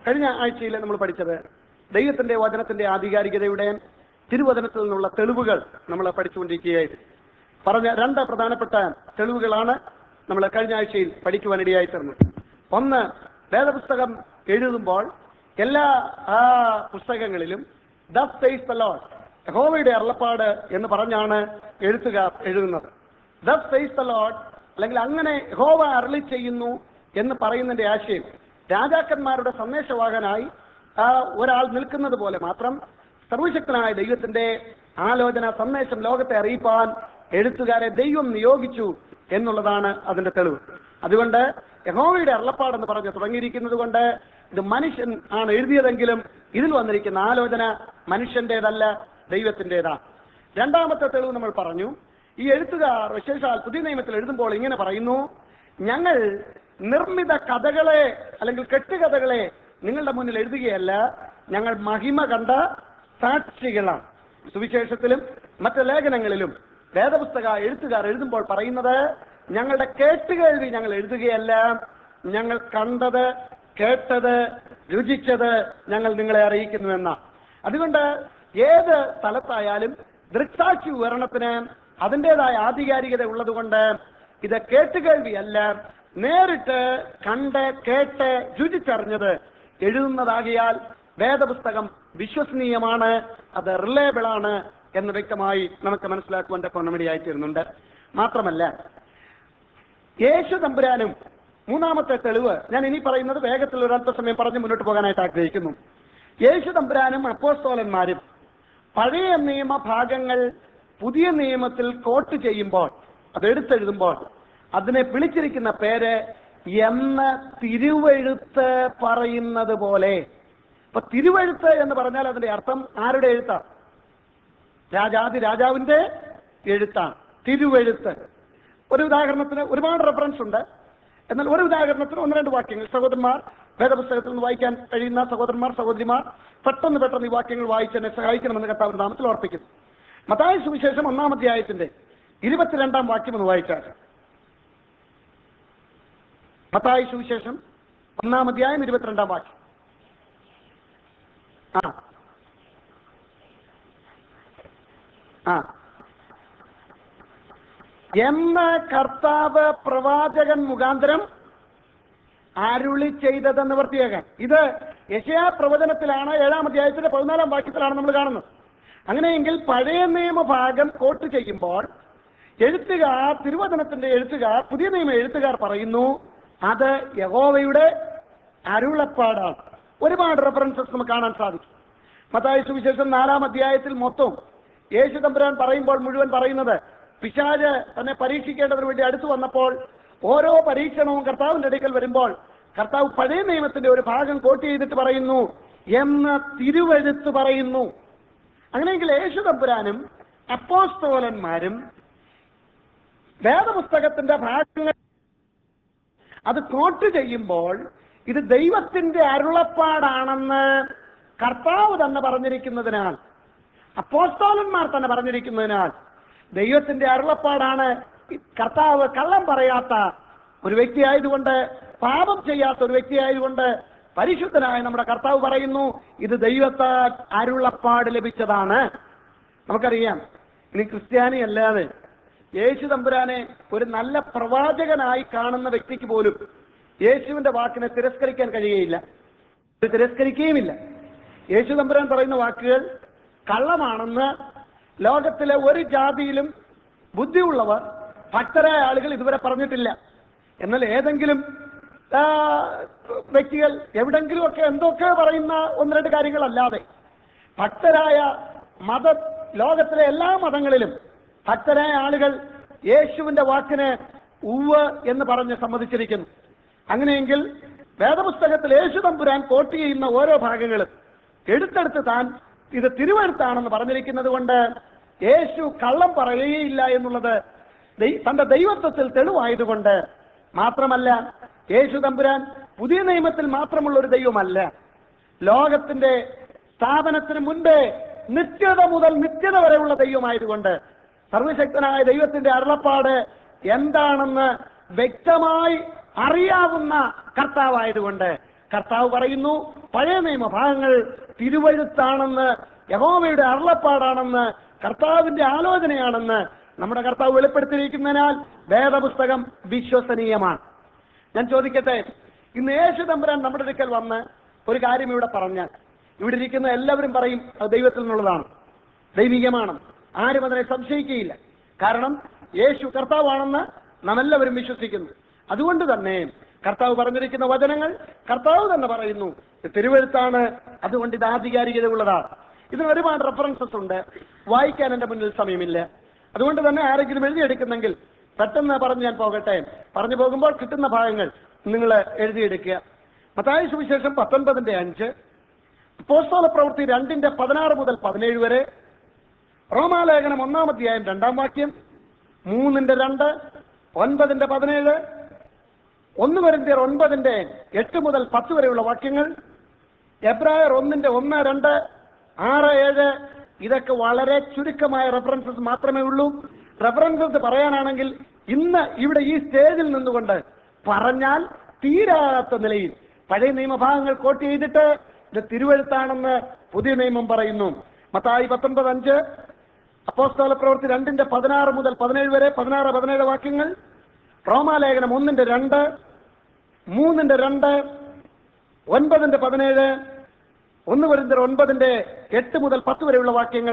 കഴിഞ്ഞ ആഴ്ചയിൽ നമ്മൾ പഠിച്ചത് ദൈവത്തിന്റെ വചനത്തിന്റെ ആധികാരികതയുടെ തിരുവചനത്തിൽ നിന്നുള്ള തെളിവുകൾ നമ്മൾ പഠിച്ചുകൊണ്ടിരിക്കുകയായിരുന്നു പറഞ്ഞ രണ്ട് പ്രധാനപ്പെട്ട തെളിവുകളാണ് നമ്മൾ കഴിഞ്ഞ ആഴ്ചയിൽ പഠിക്കുവാനിടയായി തീർന്നത് ഒന്ന് വേദപുസ്തകം എഴുതുമ്പോൾ എല്ലാ ആ പുസ്തകങ്ങളിലും ദ ഫേസ് ദ ലോഡ് യഹോവയുടെ അരുളപ്പാട് എന്ന് പറഞ്ഞാണ് എഴുത്തുകാർ എഴുതുന്നത് ദ ഫേസ് ദ ലോഡ് അല്ലെങ്കിൽ അങ്ങനെ യഹോവ അരളി ചെയ്യുന്നു എന്ന് പറയുന്നതിന്റെ ആശയം രാജാക്കന്മാരുടെ സന്ദേശവാഹനായി ആ ഒരാൾ നിൽക്കുന്നത് പോലെ മാത്രം സർവശക്തനായ ദൈവത്തിന്റെ ആലോചന സന്ദേശം ലോകത്തെ അറിയിപ്പാൻ എഴുത്തുകാരെ ദൈവം നിയോഗിച്ചു എന്നുള്ളതാണ് അതിന്റെ തെളിവ് അതുകൊണ്ട് യഹോവയുടെ അരുളപ്പാടെന്ന് പറഞ്ഞ് തുടങ്ങിയിരിക്കുന്നത് കൊണ്ട് ഇത് മനുഷ്യൻ ആണ് എഴുതിയതെങ്കിലും ഇതിൽ വന്നിരിക്കുന്ന ആലോചന മനുഷ്യന്റേതല്ല ദൈവത്തിൻ്റെതാണ് രണ്ടാമത്തെ തെളിവ് നമ്മൾ പറഞ്ഞു ഈ എഴുത്തുകാർ വിശേഷാൽ പുതിയ നിയമത്തിൽ എഴുതുമ്പോൾ ഇങ്ങനെ പറയുന്നു ഞങ്ങൾ നിർമ്മിത കഥകളെ അല്ലെങ്കിൽ കെട്ടുകഥകളെ നിങ്ങളുടെ മുന്നിൽ എഴുതുകയല്ല ഞങ്ങൾ മഹിമ കണ്ട സാക്ഷികളാണ് സുവിശേഷത്തിലും മറ്റ് ലേഖനങ്ങളിലും വേദപുസ്തക എഴുത്തുകാർ എഴുതുമ്പോൾ പറയുന്നത് ഞങ്ങളുടെ കേട്ടുകേൾവി ഞങ്ങൾ എഴുതുകയല്ല ഞങ്ങൾ കണ്ടത് കേട്ടത് രുചിച്ചത് ഞങ്ങൾ നിങ്ങളെ അറിയിക്കുന്നുവെന്ന അതുകൊണ്ട് ഏത് സ്ഥലത്തായാലും ദൃക്സാക്ഷി വിവരണത്തിന് അതിൻ്റെതായ ആധികാരികത ഉള്ളതുകൊണ്ട് ഇത് കേട്ടുകേൾവിയല്ല നേരിട്ട് കണ്ട് കേട്ട് രുചിച്ചറിഞ്ഞത് എഴുതുന്നതാകിയാൽ വേദപുസ്തകം വിശ്വസനീയമാണ് അത് റിലയബിൾ ആണ് എന്ന് വ്യക്തമായി നമുക്ക് മനസ്സിലാക്കുവാൻ തക്കവണ്ണമിടയായി തീരുന്നുണ്ട് മാത്രമല്ല യേശു തമ്പുരാനും മൂന്നാമത്തെ തെളിവ് ഞാൻ ഇനി പറയുന്നത് വേഗത്തിൽ ഒരല്പസമയം പറഞ്ഞ് മുന്നോട്ട് പോകാനായിട്ട് ആഗ്രഹിക്കുന്നു യേശു തമ്പുരാനും അപ്പോസ്തോലന്മാരും പഴയ നിയമ ഭാഗങ്ങൾ പുതിയ നിയമത്തിൽ കോട്ട് ചെയ്യുമ്പോൾ അത് എടുത്തെഴുതുമ്പോൾ അതിനെ വിളിച്ചിരിക്കുന്ന പേര് എന്ന് തിരുവെഴുത്ത് പറയുന്നത് പോലെ അപ്പൊ തിരുവെഴുത്ത് എന്ന് പറഞ്ഞാൽ അതിന്റെ അർത്ഥം ആരുടെ എഴുത്താണ് രാജാതി രാജാവിന്റെ എഴുത്താണ് തിരുവെഴുത്ത് ഒരു ഉദാഹരണത്തിന് ഒരുപാട് റെഫറൻസ് ഉണ്ട് എന്നാൽ ഒരു ഉദാഹരണത്തിന് ഒന്ന് രണ്ട് വാക്യങ്ങൾ സഹോദരന്മാർ വേദപുസ്തകത്തിൽ നിന്ന് വായിക്കാൻ കഴിയുന്ന സഹോദരന്മാർ സഹോദരിമാർ പെട്ടെന്ന് പെട്ടെന്ന് ഈ വാക്യങ്ങൾ വായിച്ച് എന്നെ സഹായിക്കണമെന്ന് കർത്താവിന്റെ നാമത്തിൽ ഓർപ്പിക്കുന്നു മതായ സുവിശേഷം ഒന്നാം അധ്യായത്തിന്റെ ഇരുപത്തിരണ്ടാം വാക്യം ഒന്ന് വായിച്ചാൽ മത്തായി സുവിശേഷം ഒന്നാം അധ്യായം ഇരുപത്തിരണ്ടാം വാക്യം ആ ആ എന്ന കർത്താവ് പ്രവാചകൻ മുഖാന്തരം അരുളി ചെയ്തതെന്ന് വൃത്തിയാക്കാൻ ഇത് യശയാ പ്രവചനത്തിലാണ് ഏഴാം അധ്യായത്തിന്റെ പതിനാലാം വാക്യത്തിലാണ് നമ്മൾ കാണുന്നത് അങ്ങനെയെങ്കിൽ പഴയ നിയമഭാഗം കോട്ട് ചെയ്യുമ്പോൾ എഴുത്തുകാർ തിരുവചനത്തിന്റെ എഴുത്തുകാർ പുതിയ നിയമ എഴുത്തുകാർ പറയുന്നു അത് യഹോവയുടെ അരുളപ്പാടാണ് ഒരുപാട് റെഫറൻസസ് നമുക്ക് കാണാൻ സാധിക്കും മത്തായി സുവിശേഷം നാലാം അധ്യായത്തിൽ മൊത്തം യേശു തമ്പുരാൻ പറയുമ്പോൾ മുഴുവൻ പറയുന്നത് പിശാജ് തന്നെ പരീക്ഷിക്കേണ്ടതിന് വേണ്ടി അടുത്തു വന്നപ്പോൾ ഓരോ പരീക്ഷണവും കർത്താവിന്റെ അടുക്കൽ വരുമ്പോൾ കർത്താവ് പഴയ നിയമത്തിന്റെ ഒരു ഭാഗം കോട്ട് ചെയ്തിട്ട് പറയുന്നു എന്ന് തിരുവെഴുത്ത് പറയുന്നു അങ്ങനെയെങ്കിൽ യേശു തമ്പുരാനും അപ്പോസ്തോലന്മാരും വേദപുസ്തകത്തിന്റെ ഭാഗങ്ങൾ അത് കോട്ട് ചെയ്യുമ്പോൾ ഇത് ദൈവത്തിന്റെ അരുളപ്പാടാണെന്ന് കർത്താവ് തന്നെ പറഞ്ഞിരിക്കുന്നതിനാൽ അപ്പോസ്തോലന്മാർ തന്നെ പറഞ്ഞിരിക്കുന്നതിനാൽ ദൈവത്തിന്റെ അരുളപ്പാടാണ് ഈ കർത്താവ് കള്ളം പറയാത്ത ഒരു വ്യക്തിയായതുകൊണ്ട് പാപം ചെയ്യാത്ത ഒരു വ്യക്തിയായതുകൊണ്ട് പരിശുദ്ധനായ നമ്മുടെ കർത്താവ് പറയുന്നു ഇത് ദൈവത്താൽ അരുളപ്പാട് ലഭിച്ചതാണ് നമുക്കറിയാം ഇനി ക്രിസ്ത്യാനി അല്ലാതെ യേശു തമ്പുരാനെ ഒരു നല്ല പ്രവാചകനായി കാണുന്ന വ്യക്തിക്ക് പോലും യേശുവിന്റെ വാക്കിനെ തിരസ്കരിക്കാൻ കഴിയുകയില്ല ഇത് തിരസ്കരിക്കുകയുമില്ല യേശു തമ്പുരാൻ പറയുന്ന വാക്കുകൾ കള്ളമാണെന്ന് ലോകത്തിലെ ഒരു ജാതിയിലും ബുദ്ധിയുള്ളവർ ഭക്തരായ ആളുകൾ ഇതുവരെ പറഞ്ഞിട്ടില്ല എന്നാൽ ഏതെങ്കിലും ആ, വ്യക്തികൾ എവിടെങ്കിലുമൊക്കെ എന്തൊക്കെ പറയുന്ന ഒന്ന് രണ്ട് കാര്യങ്ങളല്ലാതെ ഭക്തരായ മത ലോകത്തിലെ എല്ലാ മതങ്ങളിലും ഭക്തരായ ആളുകൾ യേശുവിന്റെ വാക്കിന് ഉവ് എന്ന് പറഞ്ഞ് സമ്മതിച്ചിരിക്കുന്നു അങ്ങനെയെങ്കിൽ വേദപുസ്തകത്തിൽ യേശു തമ്പുരാൻ കോട്ട് ചെയ്യുന്ന ഓരോ ഭാഗങ്ങളും എടുത്തെടുത്ത് താൻ ഇത് തിരുവഴുത്താണെന്ന് പറഞ്ഞിരിക്കുന്നത് കൊണ്ട് യേശു കള്ളം പറയുകയില്ല എന്നുള്ളത് ദൈ- തന്റെ ദൈവത്വത്തിൽ തെളിവായതുകൊണ്ട് മാത്രമല്ല യേശു തമ്പുരാൻ പുതിയ നിയമത്തിൽ മാത്രമുള്ള ഒരു ദൈവമല്ല ലോകത്തിന്റെ സ്ഥാപനത്തിന് മുൻപേ നിത്യത മുതൽ നിത്യത വരെയുള്ള ദൈവമായതുകൊണ്ട് സർവശക്തനായ ദൈവത്തിന്റെ അരുളപ്പാട് എന്താണെന്ന് വ്യക്തമായി അറിയാവുന്ന കർത്താവായതുകൊണ്ട് കർത്താവ് പറയുന്നു പഴയ നിയമഭാഗങ്ങൾ തിരുവഴുത്താണെന്ന് യഹോവയുടെ അരുളപ്പാടാണെന്ന് കർത്താവിന്റെ ആലോചനയാണെന്ന് നമ്മുടെ കർത്താവ് വെളിപ്പെടുത്തിയിരിക്കുന്നതിനാൽ വേദപുസ്തകം വിശ്വസനീയമാണ് ഞാൻ ചോദിക്കട്ടെ ഇന്ന് യേശു തമ്പുരാൻ നമ്മുടെ അടുക്കൽ വന്ന് ഒരു കാര്യം ഇവിടെ പറഞ്ഞാൽ ഇവിടെ ഇരിക്കുന്ന എല്ലാവരും പറയും അത് ദൈവത്തിൽ നിന്നുള്ളതാണ് ദൈവികമാണ് ആരും അതിനെ സംശയിക്കുകയില്ല കാരണം യേശു കർത്താവാണെന്ന് നാം എല്ലാവരും വിശ്വസിക്കുന്നു അതുകൊണ്ട് തന്നെ കർത്താവ് പറഞ്ഞിരിക്കുന്ന വചനങ്ങൾ കർത്താവ് തന്നെ പറയുന്നു ഇത് തിരുവഴുത്താണ് അതുകൊണ്ട് ഇത് ആധികാരികത ഉള്ളതാണ് ഇതിന് ഒരുപാട് റെഫറൻസസ് ഉണ്ട് വായിക്കാൻ എന്റെ മുന്നിൽ സമയമില്ല അതുകൊണ്ട് തന്നെ ആരെങ്കിലും എഴുതിയെടുക്കുന്നെങ്കിൽ പെട്ടെന്ന് പറഞ്ഞ് ഞാൻ പോകട്ടെ പറഞ്ഞു പോകുമ്പോൾ കിട്ടുന്ന ഭാഗങ്ങൾ നിങ്ങൾ എഴുതിയെടുക്കുക മത്തായ സുവിശേഷം പത്തൊൻപതിന്റെ അഞ്ച് പോസ്തോല പ്രവൃത്തി രണ്ടിന്റെ പതിനാറ് മുതൽ പതിനേഴ് വരെ റോമാലേഖനം ഒന്നാം അധ്യായം രണ്ടാം വാക്യം മൂന്നിന്റെ രണ്ട് ഒൻപതിന്റെ പതിനേഴ് ഒന്ന് വരിന്ത്യർ ഒൻപതിന്റെ എട്ട് മുതൽ പത്ത് വരെയുള്ള വാക്യങ്ങൾ എബ്രായർ ഒന്നിന്റെ ഒന്ന് രണ്ട് ആറ് ഏഴ് ഇതൊക്കെ വളരെ ചുരുക്കമായ റെഫറൻസസ് മാത്രമേ ഉള്ളൂ റെഫറൻസസ് പറയാനാണെങ്കിൽ ഇന്ന് ഇവിടെ ഈ സ്റ്റേജിൽ നിന്നുകൊണ്ട് പറഞ്ഞാൽ തീരാത്ത നിലയിൽ പഴയ നിയമഭാഗങ്ങൾ കോട്ട് ചെയ്തിട്ട് ഇത് തിരുവഴുത്താണെന്ന് പുതിയ നിയമം പറയുന്നു മത്തായി പത്തൊൻപത് അഞ്ച് അപ്പോസ്തല പ്രവൃത്തി രണ്ടിന്റെ പതിനാറ് മുതൽ പതിനേഴ് വരെ പതിനാറ് പതിനേഴ് വാക്യങ്ങൾ റോമാലേഖനം ഒന്നിന്റെ രണ്ട് മൂന്നിന്റെ രണ്ട് ഒൻപതിന്റെ പതിനേഴ് ഒന്ന് വരുന്ന ഒൻപതിന്റെ എട്ട് മുതൽ പത്ത് വരെയുള്ള വാക്യങ്ങൾ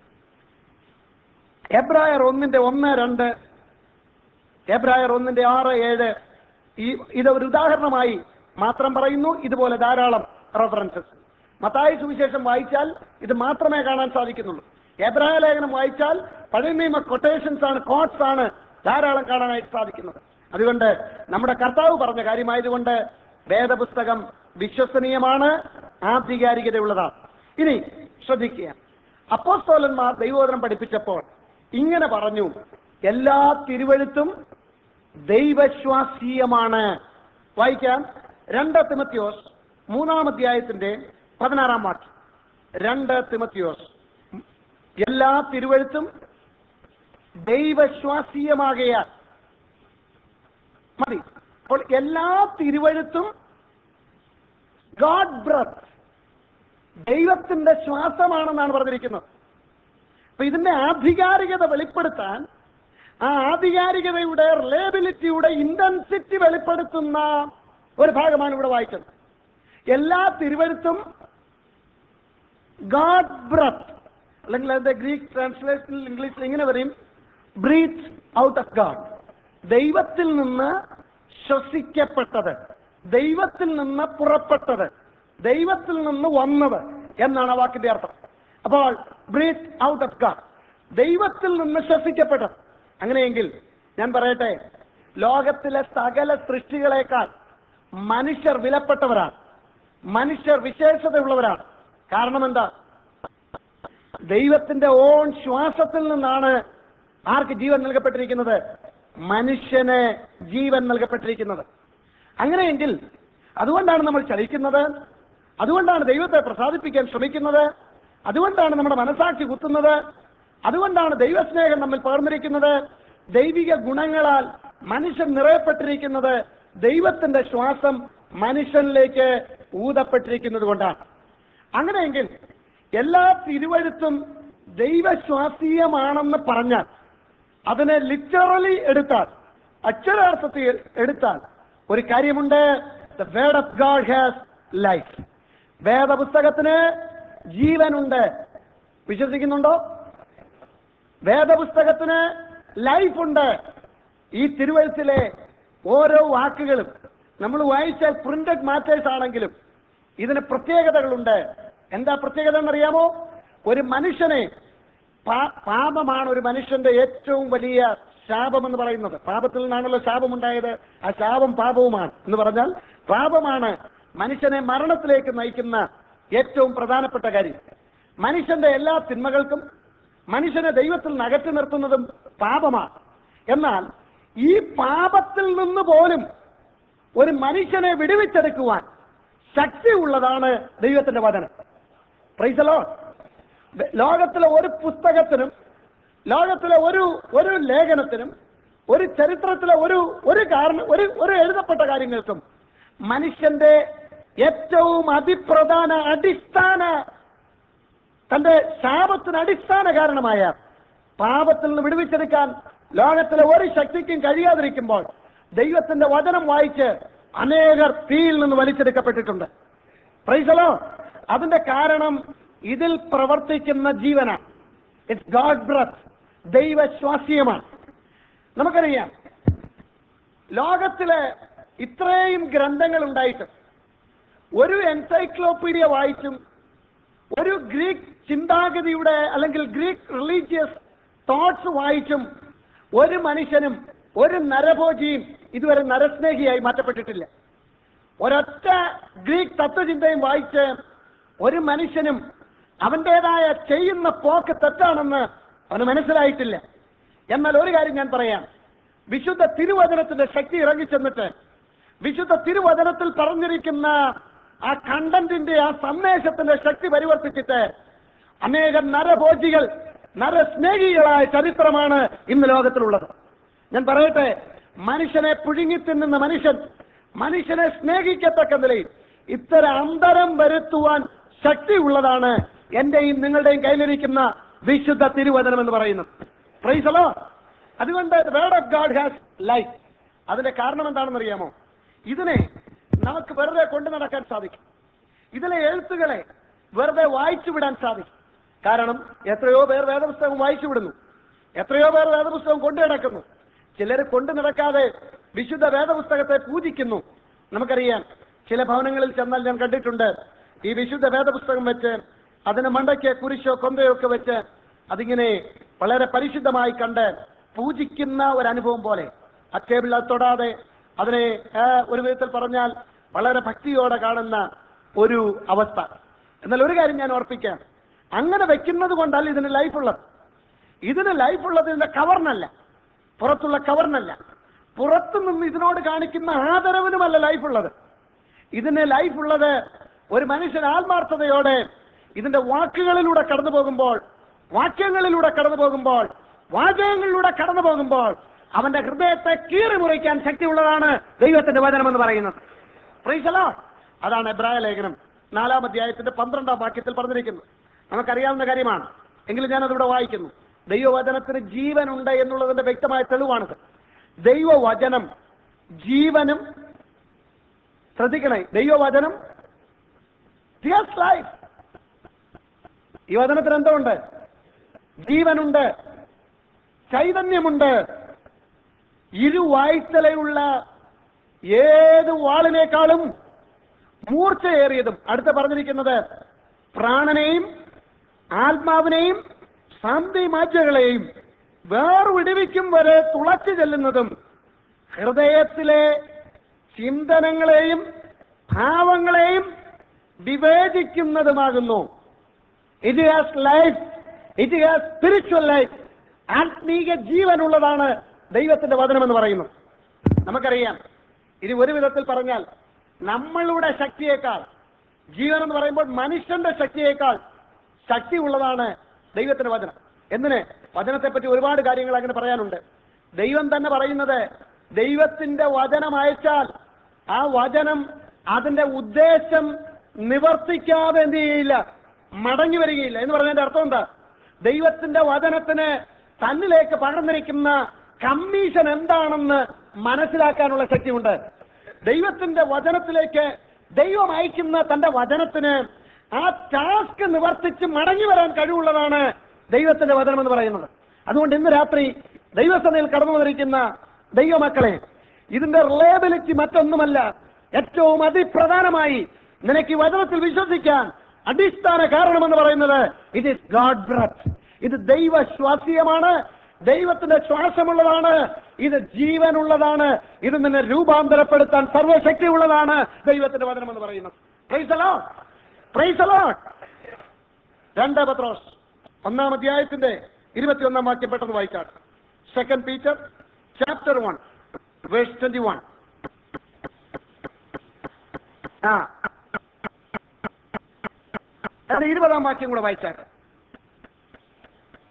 എബ്രായർ ഒന്നിന്റെ ഒന്ന് രണ്ട് എബ്രായർ ഒന്നിന്റെ ആറ് ഏഴ് ഈ ഇത് ഒരു ഉദാഹരണമായി മാത്രം പറയുന്നു ഇതുപോലെ ധാരാളം റെഫറൻസസ് മത്തായി സുവിശേഷം വായിച്ചാൽ ഇത് മാത്രമേ കാണാൻ സാധിക്കുന്നുള്ളൂ എബ്രായ ലേഖനം വായിച്ചാൽ പഴയ നിയമ കൊട്ടേഷൻസ് ആണ് കോട്ട്സ് ആണ് ധാരാളം കാണാനായിട്ട് സാധിക്കുന്നത് അതുകൊണ്ട് നമ്മുടെ കർത്താവ് പറഞ്ഞ കാര്യമായതുകൊണ്ട് വേദപുസ്തകം വിശ്വസനീയമാണ് ആധികാരികതയുള്ളതാണ് ഇനി ശ്രദ്ധിക്കുക അപ്പോസ്തോലന്മാർ ദൈവോധനം പഠിപ്പിച്ചപ്പോൾ ഇങ്ങനെ പറഞ്ഞു എല്ലാ തിരുവഴുത്തും ദൈവശ്വാസീയമാണ് വായിക്കാം രണ്ട് തിമത്യോസ് മൂന്നാം അധ്യായത്തിന്റെ പതിനാറാം വാക്യം രണ്ട് തിമത്യോസ് എല്ലാ തിരുവഴുത്തും ദൈവശ്വാസീയമാകയാൽ മതി അപ്പോൾ എല്ലാ തിരുവഴുത്തും ഗോഡ് ബ്രത്ത് ദൈവത്തിന്റെ ശ്വാസമാണെന്നാണ് പറഞ്ഞിരിക്കുന്നത് അപ്പൊ ഇതിന്റെ ആധികാരികത വെളിപ്പെടുത്താൻ ആ ആധികാരികതയുടെ റിലേബിലിറ്റിയുടെ ഇന്റൻസിറ്റി വെളിപ്പെടുത്തുന്ന ഒരു ഭാഗമാണ് ഇവിടെ വായിച്ചത് എല്ലാ തിരുവഴുത്തും ഗാഡ് ബ്രത്ത് അല്ലെങ്കിൽ അതിന്റെ ഗ്രീക്ക് ട്രാൻസ്ലേഷനിൽ ഇംഗ്ലീഷിൽ ഇങ്ങനെ പറയും ബ്രീത്ത് ഔട്ട് ഓഫ് ഗാഡ് ദൈവത്തിൽ നിന്ന് ശ്വസിക്കപ്പെട്ടത് ദൈവത്തിൽ നിന്ന് പുറപ്പെട്ടത് ദൈവത്തിൽ നിന്ന് വന്നത് എന്നാണ് ആ വാക്കിന്റെ അർത്ഥം അപ്പോൾ ബ്രീത്ത് ഔട്ട് ഓഫ് ഗാഡ് ദൈവത്തിൽ നിന്ന് ശ്വസിക്കപ്പെട്ടത് അങ്ങനെയെങ്കിൽ ഞാൻ പറയട്ടെ ലോകത്തിലെ സകല സൃഷ്ടികളെക്കാൾ മനുഷ്യർ വിലപ്പെട്ടവരാണ് മനുഷ്യർ വിശേഷതയുള്ളവരാണ് കാരണം എന്താ ദൈവത്തിന്റെ ഓൺ ശ്വാസത്തിൽ നിന്നാണ് ആർക്ക് ജീവൻ നൽകപ്പെട്ടിരിക്കുന്നത് മനുഷ്യന് ജീവൻ നൽകപ്പെട്ടിരിക്കുന്നത് അങ്ങനെയെങ്കിൽ അതുകൊണ്ടാണ് നമ്മൾ ചലിക്കുന്നത് അതുകൊണ്ടാണ് ദൈവത്തെ പ്രസാദിപ്പിക്കാൻ ശ്രമിക്കുന്നത് അതുകൊണ്ടാണ് നമ്മുടെ മനസാക്ഷി കുത്തുന്നത് അതുകൊണ്ടാണ് ദൈവസ്നേഹം നമ്മിൽ പകർന്നിരിക്കുന്നത് ദൈവിക ഗുണങ്ങളാൽ മനുഷ്യൻ നിറയപ്പെട്ടിരിക്കുന്നത് ദൈവത്തിന്റെ ശ്വാസം മനുഷ്യനിലേക്ക് ഊതപ്പെട്ടിരിക്കുന്നത് കൊണ്ടാണ് അങ്ങനെയെങ്കിൽ എല്ലാ തിരുവഴുത്തും ദൈവശ്വാസീയമാണെന്ന് പറഞ്ഞാൽ അതിനെ ലിറ്ററലി എടുത്താൽ അക്ഷരാർത്ഥത്തിൽ എടുത്താൽ ഒരു കാര്യമുണ്ട് the word of God has life വേദപുസ്തകത്തിന് ജീവനുണ്ട് വിശ്വസിക്കുന്നുണ്ടോ വേദപുസ്തകത്തിന് ലൈഫ് ഉണ്ട് ഈ തിരുവഴുത്തിലെ ഓരോ വാക്കുകളും നമ്മൾ വായിച്ചാൽ പ്രിന്റഡ് മാറ്റേഴ്സ് ആണെങ്കിലും ഇതിന് പ്രത്യേകതകളുണ്ട് എന്താ പ്രത്യേകത എന്നറിയാമോ ഒരു മനുഷ്യനെ പാ- പാപമാണ് ഒരു മനുഷ്യന്റെ ഏറ്റവും വലിയ ശാപം എന്ന് പറയുന്നത് പാപത്തിൽ നിന്നാണല്ലോ ശാപമുണ്ടായത് ആ ശാപം പാപവുമാണ് എന്ന് പറഞ്ഞാൽ പാപമാണ് മനുഷ്യനെ മരണത്തിലേക്ക് നയിക്കുന്ന ഏറ്റവും പ്രധാനപ്പെട്ട കാര്യം മനുഷ്യന്റെ എല്ലാ തിന്മകൾക്കും മനുഷ്യനെ ദൈവത്തിൽ നിന്ന് അകറ്റി നിർത്തുന്നതും പാപമാണ് എന്നാൽ ഈ പാപത്തിൽ നിന്ന് പോലും ഒരു മനുഷ്യനെ വിടുവിച്ചെടുക്കുവാൻ ശക്തിയുള്ളതാണ് ദൈവത്തിന്റെ വചനം പ്രൈസലോ ലോകത്തിലെ ഒരു പുസ്തകത്തിനും ലോകത്തിലെ ഒരു ഒരു ലേഖനത്തിനും ഒരു ചരിത്രത്തിലെ ഒരു ഒരു കാരണം ഒരു ഒരു എഴുതപ്പെട്ട കാര്യങ്ങൾക്കും മനുഷ്യന്റെ ഏറ്റവും അതിപ്രധാന അടിസ്ഥാന തന്റെ ശാപത്തിന് അടിസ്ഥാന കാരണമായ പാപത്തിൽ നിന്ന് വിടുവിച്ചെടുക്കാൻ ലോകത്തിലെ ഒരു ശക്തിക്കും കഴിയാതിരിക്കുമ്പോൾ ദൈവത്തിന്റെ വചനം വായിച്ച് അനേകർ തീയിൽ നിന്ന് വലിച്ചെടുക്കപ്പെട്ടിട്ടുണ്ട് പ്രൈസലോ അതിന്റെ കാരണം ഇതിൽ പ്രവർത്തിക്കുന്ന ജീവനാണ് ഇറ്റ്സ് ഗാഡ് ബ്രത്ത് ദൈവശ്വാസീയമാണ് നമുക്കറിയാം ലോകത്തിലെ ഇത്രയും ഗ്രന്ഥങ്ങൾ ഉണ്ടായിട്ടും ഒരു എൻസൈക്ലോപീഡിയ വായിച്ചും ഒരു ഗ്രീക്ക് ചിന്താഗതിയുടെ അല്ലെങ്കിൽ ഗ്രീക്ക് റിലീജിയസ് തോട്ട്സ് വായിച്ചും ഒരു മനുഷ്യനും ഒരു നരഭോജിയും ഇതുവരെ നരസ്നേഹിയായി മാറ്റപ്പെട്ടിട്ടില്ല ഒരൊറ്റ ഗ്രീക്ക് തത്വചിന്തയും വായിച്ച് ഒരു മനുഷ്യനും അവൻ്റെതായ ചെയ്യുന്ന പോക്ക് തെറ്റാണെന്ന് അവന് മനസ്സിലായിട്ടില്ല എന്നാൽ ഒരു കാര്യം ഞാൻ പറയാം വിശുദ്ധ തിരുവചനത്തിന്റെ ശക്തി ഇറങ്ങിച്ചെന്നിട്ട് വിശുദ്ധ തിരുവചനത്തിൽ പറഞ്ഞിരിക്കുന്ന ആ കണ്ടന്റിന്റെ ആ സന്ദേശത്തിന്റെ ശക്തി പരിവർത്തിച്ചിട്ട് അനേകം നരഭോജികൾ നരസ്നേഹികളായ ചരിത്രമാണ് ഇന്ന് ലോകത്തിലുള്ളത് ഞാൻ പറയട്ടെ മനുഷ്യനെ പുഴുങ്ങി തിന്നുന്ന മനുഷ്യൻ മനുഷ്യനെ സ്നേഹിക്കത്തക്ക നിലയിൽ ഇത്തരം അന്തരം വരുത്തുവാൻ ശക്തിയുള്ളതാണ് എന്റെയും നിങ്ങളുടെയും കയ്യിലിരിക്കുന്ന വിശുദ്ധ തിരുവചനം എന്ന് പറയുന്നത് പ്രൈസലോ അതുകൊണ്ട് word of God has life അതിന്റെ കാരണം എന്താണെന്ന് അറിയാമോ ഇതിനെ നമുക്ക് വെറുതെ കൊണ്ടു നടക്കാൻ സാധിക്കും ഇതിലെ എഴുത്തുകളെ വെറുതെ വായിച്ചു വിടാൻ സാധിക്കും കാരണം എത്രയോ പേർ വേദപുസ്തകം വായിച്ചു വിടുന്നു എത്രയോ പേർ വേദപുസ്തകം കൊണ്ടു നടക്കുന്നു ചിലർ കൊണ്ടു നടക്കാതെ വിശുദ്ധ വേദപുസ്തകത്തെ പൂജിക്കുന്നു നമുക്കറിയാം ചില ഭവനങ്ങളിൽ ചെന്നാൽ ഞാൻ കണ്ടിട്ടുണ്ട് ഈ വിശുദ്ധ വേദപുസ്തകം വെച്ച് അതിന് മണ്ടയ്ക്ക് കുരിശോ കൊന്തയോ ഒക്കെ വെച്ച് അതിങ്ങനെ വളരെ പരിശുദ്ധമായി കണ്ട് പൂജിക്കുന്ന ഒരു അനുഭവം പോലെ ആ ടേബിൾ അത് തൊടാതെ അതിനെ ആ, ഒരു വിധത്തിൽ പറഞ്ഞാൽ വളരെ ഭക്തിയോടെ കാണുന്ന ഒരു അവസ്ഥ എന്നാൽ ഒരു കാര്യം ഞാൻ ഓർപ്പിക്കാം അങ്ങനെ വെക്കുന്നത് കൊണ്ടല്ല ഇതിന് ലൈഫ് ഉള്ളത് ഇതിന് ലൈഫ് ഉള്ളത് ഇതിന്റെ കവറിനല്ല പുറത്തുള്ള കവറിനല്ല പുറത്തു നിന്ന് ഇതിനോട് കാണിക്കുന്ന ആദരവിനുമല്ല ലൈഫ് ഉള്ളത് ഇതിന് ലൈഫ് ഉള്ളത് ഒരു മനുഷ്യൻ ആത്മാർത്ഥതയോടെ ഇതിന്റെ വാക്കുകളിലൂടെ കടന്നു പോകുമ്പോൾ വാക്യങ്ങളിലൂടെ കടന്നു പോകുമ്പോൾ വാചകങ്ങളിലൂടെ കടന്നു പോകുമ്പോൾ അവന്റെ ഹൃദയത്തെ കീറി മുറിക്കാൻ ശക്തിയുള്ളതാണ് ദൈവത്തിന്റെ വചനം എന്ന് പറയുന്നത് പ്രീശലോ അതാണ് എബ്രായ ലേഖനം നാലാം അധ്യായത്തിന്റെ പന്ത്രണ്ടാം വാക്യത്തിൽ പറഞ്ഞിരിക്കുന്നത് നമുക്കറിയാവുന്ന കാര്യമാണ് എങ്കിലും ഞാനതിവിടെ വായിക്കുന്നു ദൈവവചനത്തിന് ജീവനുണ്ട് എന്നുള്ളതിന്റെ വ്യക്തമായ തെളിവാണിത് ദൈവവചനം ജീവനും ശ്രദ്ധിക്കണേ ദൈവവചനം ലൈഫ് ഈ വചനത്തിന് എന്തോ ഉണ്ട് ജീവനുണ്ട് ചൈതന്യമുണ്ട് ഇരുവായ്ത്തലയുള്ള ഏത് വാളിനേക്കാളും മൂർച്ചയേറിയതും അടുത്ത പറഞ്ഞിരിക്കുന്നത് പ്രാണനെയും ആത്മാവിനെയും സാന്തിമാജ്യകളെയും വേർവിടിവിക്കും വരെ തുളച്ചു ചെല്ലുന്നതും ഹൃദയത്തിലെ ചിന്തനങ്ങളെയും ഭാവങ്ങളെയും വിവേചിക്കുന്നതുമാകുന്നു it has life it has spiritual life ആത്മീക ജീവനുള്ളതാണ് ദൈവത്തിന്റെ വചനം എന്ന് പറയുന്നത് നമുക്കറിയാം ഇനി ഒരു വിധത്തിൽ പറഞ്ഞാൽ നമ്മളുടെ ശക്തിയേക്കാൾ ജീവൻ എന്ന് പറയുമ്പോൾ മനുഷ്യന്റെ ശക്തിയേക്കാൾ ശക്തി ഉള്ളതാണ് ദൈവത്തിന്റെ വചനം എന്തിന് വചനത്തെ പറ്റി ഒരുപാട് കാര്യങ്ങൾ അങ്ങനെ പറയാനുണ്ട് ദൈവം തന്നെ പറയുന്നത് ദൈവത്തിന്റെ വചനം അയച്ചാൽ ആ വചനം അതിന്റെ ഉദ്ദേശം നിവർത്തിക്കാതെ എന്ത് ചെയ്യില്ല മടങ്ങി വരികയില്ല എന്ന് പറഞ്ഞതിന്റെ അർത്ഥം എന്താ ദൈവത്തിന്റെ വചനത്തിന് തന്നിലേക്ക് പകർന്നിരിക്കുന്ന കമ്മീഷൻ എന്താണെന്ന് മനസ്സിലാക്കാനുള്ള ശക്തിയുണ്ട് ദൈവത്തിന്റെ വചനത്തിലേക്ക് ദൈവം അയക്കുന്ന തന്റെ വചനത്തിന് ആ ടാസ്ക് നിവർത്തിച്ച് മടങ്ങി വരാൻ കഴിവുള്ളതാണ് ദൈവത്തിന്റെ വചനം എന്ന് പറയുന്നത് അതുകൊണ്ട് ഇന്ന് രാത്രി ദൈവസഭയിൽ കടന്നു വന്നിരിക്കുന്ന ദൈവമക്കളെ ഇതിന്റെ റിലയബിലിറ്റി മറ്റൊന്നുമല്ല ഏറ്റവും അതിപ്രധാനമായി നിനക്ക് ഈ വചനത്തിൽ വിശ്വസിക്കാൻ അടിസ്ഥാന കാരണമെന്ന് പറയുന്നത് ഇത് ഇസ് ഗാഡ് ബ്രത്ത് ഇത് ദൈവശ്വാസീയമാണ് ദൈവത്തിന്റെ ശ്വാസമുള്ളതാണ് ഇത് ജീവനുള്ളതാണ് ഇത് നിന്നെ രൂപാന്തരപ്പെടുത്താൻ സർവശക്തിയുള്ളതാണ് ദൈവത്തിന്റെ വചനം എന്ന് പറയുന്നത് Praise the Lord. Praise the Lord. രണ്ട് പത്രോസ് ഒന്നാം അധ്യായത്തിന്റെ ഇരുപത്തിയൊന്നാം വാക്യം പെട്ടെന്ന് വായിക്കാം second Peter chapter one verse twenty one ആ അത് ഇരുപതാം വാക്യം കൂടെ വായിച്ചാൽ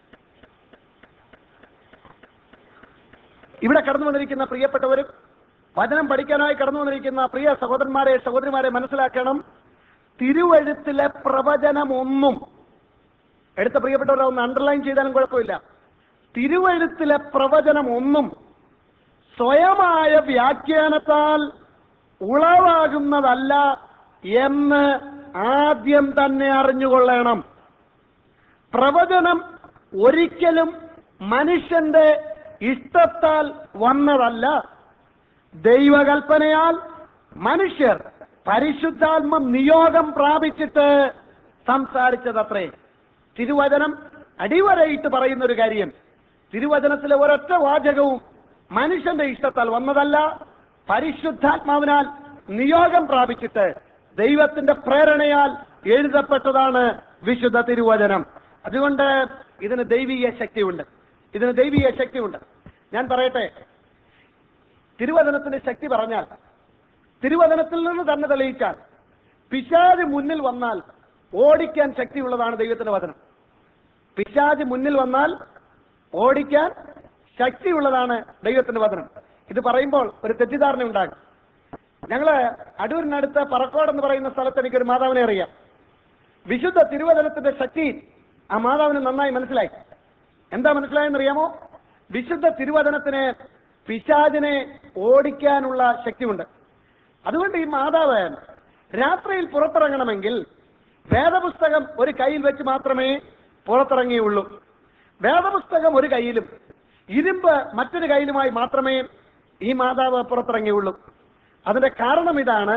ഇവിടെ കടന്നു വന്നിരിക്കുന്ന പ്രിയപ്പെട്ടവരും വചനം പഠിക്കാനായി കടന്നു വന്നിരിക്കുന്ന പ്രിയ സഹോദരന്മാരെ സഹോദരിമാരെ മനസ്സിലാക്കണം തിരുവഴുത്തിലെ പ്രവചനമൊന്നും എടുത്ത പ്രിയപ്പെട്ടവരെ ഒന്ന് അണ്ടർലൈൻ ചെയ്താലും കുഴപ്പമില്ല തിരുവഴുത്തിലെ പ്രവചനമൊന്നും സ്വയമായ വ്യാഖ്യാനത്താൽ ഉളവാകുന്നതല്ല എന്ന് ആദ്യം തന്നെ അറിഞ്ഞുകൊള്ളണം പ്രവചനം ഒരിക്കലും മനുഷ്യന്റെ ഇഷ്ടത്താൽ വന്നതല്ല ദൈവകൽപ്പനയാൽ മനുഷ്യർ പരിശുദ്ധാത്മ നിയോഗം പ്രാപിച്ചിട്ട് സംസാരിച്ചതത്രേ തിരുവചനം അടിവരയിട്ട് പറയുന്ന ഒരു കാര്യം തിരുവചനത്തിലെ ഒരൊറ്റ വാചകവും മനുഷ്യന്റെ ഇഷ്ടത്താൽ വന്നതല്ല പരിശുദ്ധാത്മാവിനാൽ നിയോഗം പ്രാപിച്ചിട്ട് ദൈവത്തിന്റെ പ്രേരണയാൽ എഴുതപ്പെട്ടതാണ് വിശുദ്ധ തിരുവചനം അതുകൊണ്ട് ഇതിന് ദൈവീയ ശക്തിയുണ്ട് ഇതിന് ദൈവീയ ശക്തിയുണ്ട് ഞാൻ പറയട്ടെ തിരുവചനത്തിന്റെ ശക്തി പറഞ്ഞാൽ തിരുവചനത്തിൽ നിന്ന് തന്നെ തെളിയിച്ചാൽ പിശാജ് മുന്നിൽ വന്നാൽ ഓടിക്കാൻ ശക്തിയുള്ളതാണ് ദൈവത്തിന്റെ വചനം പിശാജ് മുന്നിൽ വന്നാൽ ഓടിക്കാൻ ശക്തിയുള്ളതാണ് ദൈവത്തിന്റെ വചനം ഇത് പറയുമ്പോൾ ഒരു തെറ്റിദ്ധാരണ ഉണ്ടാകും ഞങ്ങള് അടൂരിനടുത്ത് പറക്കോട് എന്ന് പറയുന്ന സ്ഥലത്ത് എനിക്കൊരു മാതാവിനെ അറിയാം വിശുദ്ധ തിരുവചനത്തിന്റെ ശക്തി ആ മാതാവിന് നന്നായി മനസ്സിലായി എന്താ മനസ്സിലായെന്നറിയാമോ വിശുദ്ധ തിരുവചനത്തിന് പിശാചിനെ ഓടിക്കാനുള്ള ശക്തിയുണ്ട് അതുകൊണ്ട് ഈ മാതാവ് രാത്രിയിൽ പുറത്തിറങ്ങണമെങ്കിൽ വേദപുസ്തകം ഒരു കയ്യിൽ വെച്ച് മാത്രമേ പുറത്തിറങ്ങിയുള്ളൂ വേദപുസ്തകം ഒരു കയ്യിലും ഇരുമ്പ് മറ്റൊരു കയ്യിലുമായി മാത്രമേ ഈ മാതാവ് പുറത്തിറങ്ങിയുള്ളൂ അതിന്റെ കാരണം ഇതാണ്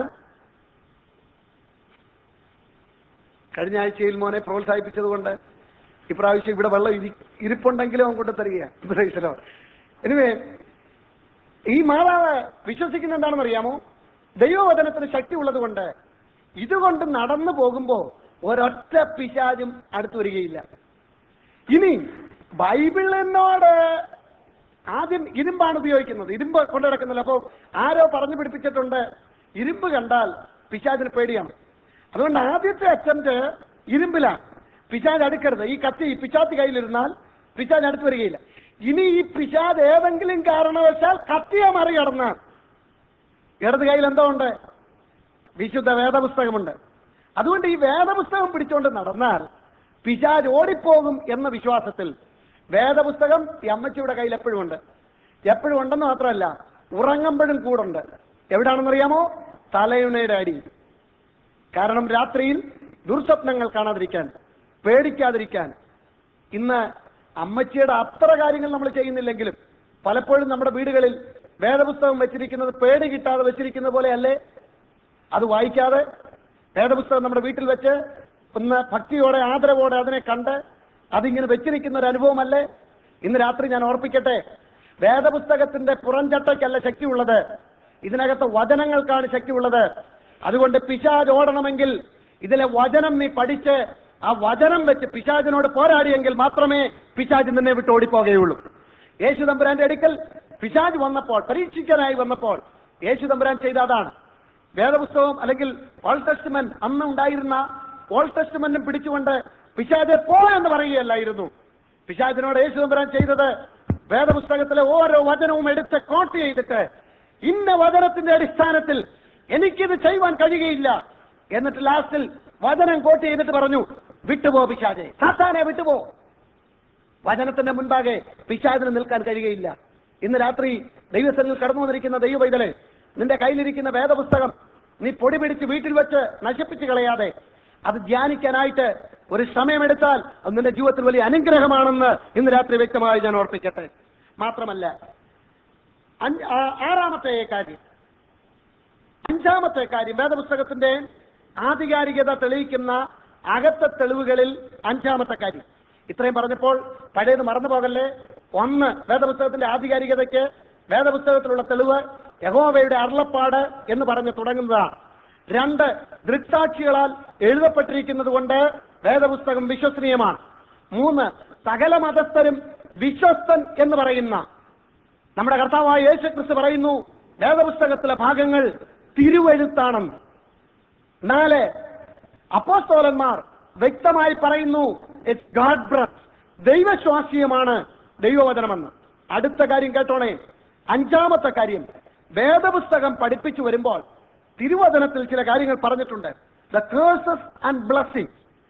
കഴിഞ്ഞ ആഴ്ചയിൽ മോനെ പ്രോത്സാഹിപ്പിച്ചതുകൊണ്ട് ഇപ്രാവശ്യം ഇവിടെ വെള്ളം ഇരി ഇരിപ്പുണ്ടെങ്കിലും അവൻ കൊണ്ടു തരികയാണ് എനിവേ ഈ മാതാവ് വിശ്വസിക്കുന്ന എന്താണെന്ന് അറിയാമോ ദൈവവചനത്തിന് ശക്തി ഉള്ളത് കൊണ്ട് ഇതുകൊണ്ട് നടന്നു പോകുമ്പോ ഒരൊറ്റ പിശാചും അടുത്തു വരികയില്ല ഇനി ബൈബിളിനോട് ആദ്യം ഇരുമ്പാണ് ഉപയോഗിക്കുന്നത് ഇരുമ്പ് കൊണ്ടു നടക്കുന്നില്ല അപ്പോൾ ആരോ പറഞ്ഞു പിടിപ്പിച്ചിട്ടുണ്ട് ഇരുമ്പ് കണ്ടാൽ പിശാചിന് പേടിയാണ് അതുകൊണ്ട് ആദ്യത്തെ അറ്റംപ്റ്റ് ഇരുമ്പിലാണ് പിശാജ് അടുക്കരുത് ഈ കത്തി ഈ പിശാത്ത് കയ്യിലിരുന്നാൽ പിശാജ് അടുത്ത് വരികയില്ല ഇനി ഈ പിശാജ് ഏതെങ്കിലും കാരണവശാൽ കത്തിയെ മറികടന്നാൽ ഇടത് കയ്യിൽ എന്തോ ഉണ്ട് വിശുദ്ധ വേദപുസ്തകമുണ്ട് അതുകൊണ്ട് ഈ വേദപുസ്തകം പിടിച്ചുകൊണ്ട് നടന്നാൽ പിശാജ് ഓടിപ്പോകും എന്ന വിശ്വാസത്തിൽ വേദപുസ്തകം ഈ അമ്മച്ചിയുടെ കയ്യിൽ എപ്പോഴും ഉണ്ട് എപ്പോഴും ഉണ്ടെന്ന് മാത്രമല്ല ഉറങ്ങുമ്പോഴും കൂടുണ്ട് എവിടാണെന്നറിയാമോ തലയുണയുടെ അടി കാരണം രാത്രിയിൽ ദുർസ്വപ്നങ്ങൾ കാണാതിരിക്കാൻ പേടിക്കാതിരിക്കാൻ ഇന്ന് അമ്മച്ചിയുടെ അത്ര കാര്യങ്ങൾ നമ്മൾ ചെയ്യുന്നില്ലെങ്കിലും പലപ്പോഴും നമ്മുടെ വീടുകളിൽ വേദപുസ്തകം വെച്ചിരിക്കുന്നത് പേടി കിട്ടാതെ വെച്ചിരിക്കുന്ന പോലെയല്ലേ അത് വായിക്കാതെ വേദപുസ്തകം നമ്മുടെ വീട്ടിൽ വെച്ച് ഒന്ന് ഭക്തിയോടെ ആദരവോടെ അതിനെ കണ്ട് അതിങ്ങനെ വെച്ചിരിക്കുന്ന ഒരു അനുഭവമല്ലേ ഇന്ന് രാത്രി ഞാൻ ഓർപ്പിക്കട്ടെ വേദപുസ്തകത്തിന്റെ പുറംചട്ടയ്ക്കല്ല ശക്തിയുള്ളത് ഇതിനകത്ത് വചനങ്ങൾക്കാണ് ശക്തിയുള്ളത് അതുകൊണ്ട് പിശാജ് ഓടണമെങ്കിൽ ഇതിലെ വചനം നീ പഠിച്ച് ആ വചനം വെച്ച് പിശാജിനോട് പോരാടിയെങ്കിൽ മാത്രമേ പിശാജ് നിന്നെ വിട്ട് ഓടിപ്പോകുകയുള്ളൂ യേശു തമ്പുരാന്റെ അടുക്കൽ പിശാജ് വന്നപ്പോൾ പരീക്ഷിക്കാനായി വന്നപ്പോൾ യേശു തമ്പുരാൻ ചെയ്ത അതാണ് വേദപുസ്തകം അല്ലെങ്കിൽ ഓൾഡ് ടെസ്റ്റ്മെന്റ് അന്ന് ഉണ്ടായിരുന്ന ഓൾഡ് ടെസ്റ്റ്മെന്റും പിടിച്ചുകൊണ്ട് പിശാജെ പോ എന്ന് പറയുകയല്ലായിരുന്നു പിശാജിനോട് യേശു തമ്പുരാൻ ചെയ്തത് വേദപുസ്തകത്തിലെ ഓരോ വചനവും എടുത്ത് കോട്ട് ചെയ്തിട്ട് ഇന്ന വചനത്തിന്റെ അടിസ്ഥാനത്തിൽ എനിക്കിത് ചെയ്യുവാൻ കഴിയുകയില്ല എന്നിട്ട് ലാസ്റ്റിൽ വചനം കോട്ട് ചെയ്തിട്ട് പറഞ്ഞു വിട്ടുപോ പിശാജെ സാത്താനെ വിട്ടുപോ വചനത്തിന്റെ മുൻപാകെ പിശാചിന് നിൽക്കാൻ കഴിയുകയില്ല ഇന്ന് രാത്രി ദൈവസ്ഥനിൽ കടന്നു വന്നിരിക്കുന്ന ദൈവ പൈതലെ നിന്റെ കയ്യിലിരിക്കുന്ന വേദപുസ്തകം നീ പൊടി പിടിച്ച് വീട്ടിൽ വെച്ച് നശിപ്പിച്ച് കളയാതെ അത് ധ്യാനിക്കാനായിട്ട് ഒരു സമയമെടുത്താൽ അത് നിന്റെ ജീവിതത്തിൽ വലിയ അനുഗ്രഹമാണെന്ന് ഇന്ന് രാത്രി വ്യക്തമായി ഞാൻ ഓർപ്പിക്കട്ടെ മാത്രമല്ല അഞ്ച്- ആ- ആറാമത്തെ കാര്യം അഞ്ചാമത്തെ കാര്യം വേദപുസ്തകത്തിന്റെ ആധികാരികത തെളിയിക്കുന്ന അകത്തെ തെളിവുകളിൽ അഞ്ചാമത്തെ കാര്യം ഇത്രയും പറഞ്ഞപ്പോൾ പഴയത് മറന്നു പോകല്ലേ ഒന്ന് വേദപുസ്തകത്തിന്റെ ആധികാരികതയ്ക്ക് വേദപുസ്തകത്തിലുള്ള തെളിവ് യഹോവയുടെ അരുളപ്പാട് എന്ന് പറഞ്ഞ് തുടങ്ങുന്നതാണ് രണ്ട് ദൃക്സാക്ഷികളാൽ എഴുതപ്പെട്ടിരിക്കുന്നത് കൊണ്ട് വേദപുസ്തകം വിശ്വസനീയമാണ് മൂന്ന് സകല മതസ്ഥരും വിശ്വസ്തൻ എന്ന് പറയുന്ന നമ്മുടെ കർത്താവായ യേശു ക്രിസ്തു പറയുന്നു വേദപുസ്തകത്തിലെ ഭാഗങ്ങൾ തിരുവെഴുത്താണെന്ന് നാല് അപ്പോസ്തോലന്മാർ വ്യക്തമായി പറയുന്നു ഇറ്റ്സ് ഗാഡ് ബ്രത്ത് ദൈവശ്വാസീയമാണ് ദൈവവചനമെന്ന് അടുത്ത കാര്യം കേട്ടോണേ അഞ്ചാമത്തെ കാര്യം വേദപുസ്തകം പഠിപ്പിച്ചു വരുമ്പോൾ തിരുവചനത്തിൽ ചില കാര്യങ്ങൾ പറഞ്ഞിട്ടുണ്ട് ദ കേഴ്സസ് ആൻഡ് ബ്ലസ്സിംഗ്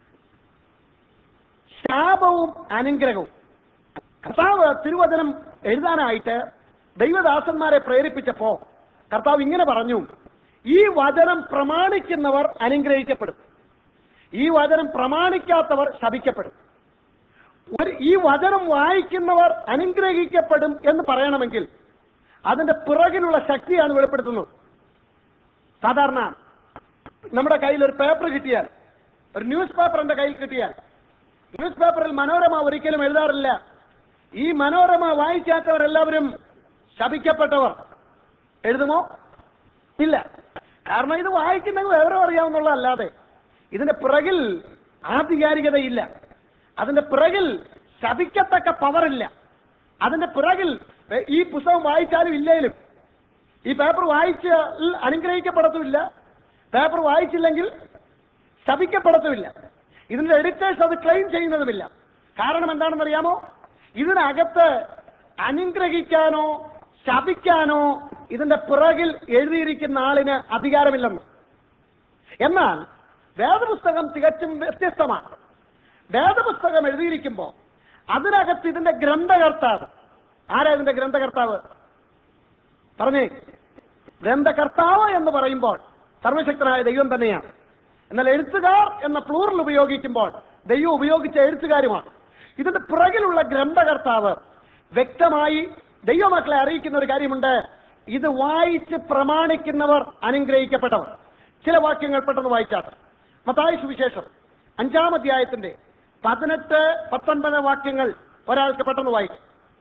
ശാപവും അനുഗ്രഹവും കർത്താവ് തിരുവചനം എഴുതാനായിട്ട് ദൈവദാസന്മാരെ പ്രേരിപ്പിച്ചപ്പോ കർത്താവ് ഇങ്ങനെ പറഞ്ഞു ഈ വചനം പ്രമാണിക്കുന്നവർ അനുഗ്രഹിക്കപ്പെടും ഈ വചനം പ്രമാണിക്കാത്തവർ ശപിക്കപ്പെടും ഒരു ഈ വചനം വായിക്കുന്നവർ അനുഗ്രഹിക്കപ്പെടും എന്ന് പറയണമെങ്കിൽ അതിന്റെ പിറകിലുള്ള ശക്തിയാണ് വെളിപ്പെടുത്തുന്നത് സാധാരണ നമ്മുടെ കയ്യിൽ ഒരു പേപ്പർ കിട്ടിയാൽ ഒരു ന്യൂസ് പേപ്പർ എന്റെ കയ്യിൽ കിട്ടിയാൽ ന്യൂസ് പേപ്പറിൽ മനോരമ ഒരിക്കലും എഴുതാറില്ല ഈ മനോരമ വായിക്കാത്തവരെല്ലാവരും ശപിക്കപ്പെട്ടവർ എഴുതുമോ ഇല്ല കാരണം ഇത് വായിക്കുന്നത് വിവരം അറിയാവുന്നുള്ളതല്ലാതെ ഇതിന്റെ പിറകിൽ ആധികാരികതയില്ല അതിന്റെ പിറകിൽ ശപിക്കത്തക്ക പവറില്ല അതിന്റെ പിറകിൽ എ, ഈ പുസ്തകം വായിച്ചാലും ഇല്ലേലും ഈ പേപ്പർ വായിച്ച അനുഗ്രഹിക്കപ്പെടത്തുമില്ല പേപ്പർ വായിച്ചില്ലെങ്കിൽ ശപിക്കപ്പെടത്തുമില്ല ഇതിന്റെ എഡിറ്റേഴ്സ് അത് ക്ലെയിം ചെയ്യുന്നതുമില്ല കാരണം എന്താണെന്ന് അറിയാമോ ഇതിനകത്ത് അനുഗ്രഹിക്കാനോ ശപിക്കാനോ ഇതിന്റെ പിറകിൽ എഴുതിയിരിക്കുന്ന ആളിന് അധികാരമില്ലെന്ന് എന്നാൽ വേദപുസ്തകം തികച്ചും വ്യത്യസ്തമാണ് വേദപുസ്തകം എഴുതിയിരിക്കുമ്പോൾ അതിനകത്ത് ഇതിന്റെ ഗ്രന്ഥകർത്താവ് ആരാ ഇതിന്റെ ഗ്രന്ഥകർത്താവ് പറഞ്ഞേ ഗ്രന്ഥകർത്താവ് എന്ന് പറയുമ്പോൾ സർവശക്തനായ ദൈവം തന്നെയാണ് എന്നാൽ എഴുത്തുകാർ എന്ന പ്ലൂറൽ ഉപയോഗിക്കുമ്പോൾ ദൈവം ഉപയോഗിച്ച എഴുത്തുകാരുമാണ് ഇതിന്റെ പിറകിലുള്ള ഗ്രന്ഥകർത്താവ് വ്യക്തമായി ദൈവമക്കളെ അറിയിക്കുന്ന ഒരു കാര്യമുണ്ട് ഇത് വായിച്ച് പ്രമാണിക്കുന്നവർ അനുഗ്രഹിക്കപ്പെട്ടവർ ചില വാക്യങ്ങൾ പെട്ടെന്ന് വായിച്ചാട്ട് മത്തായ സുവിശേഷം അഞ്ചാം അധ്യായത്തിന്റെ പതിനെട്ട് പത്തൊൻപത് വാക്യങ്ങൾ ഒരാൾക്ക് പെട്ടെന്ന് വായിക്കും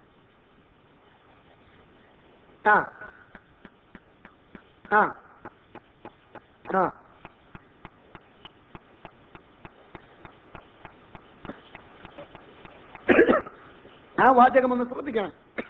ആ ആ ആ ആ വാചകം ഒന്ന് ശ്രദ്ധിക്കണം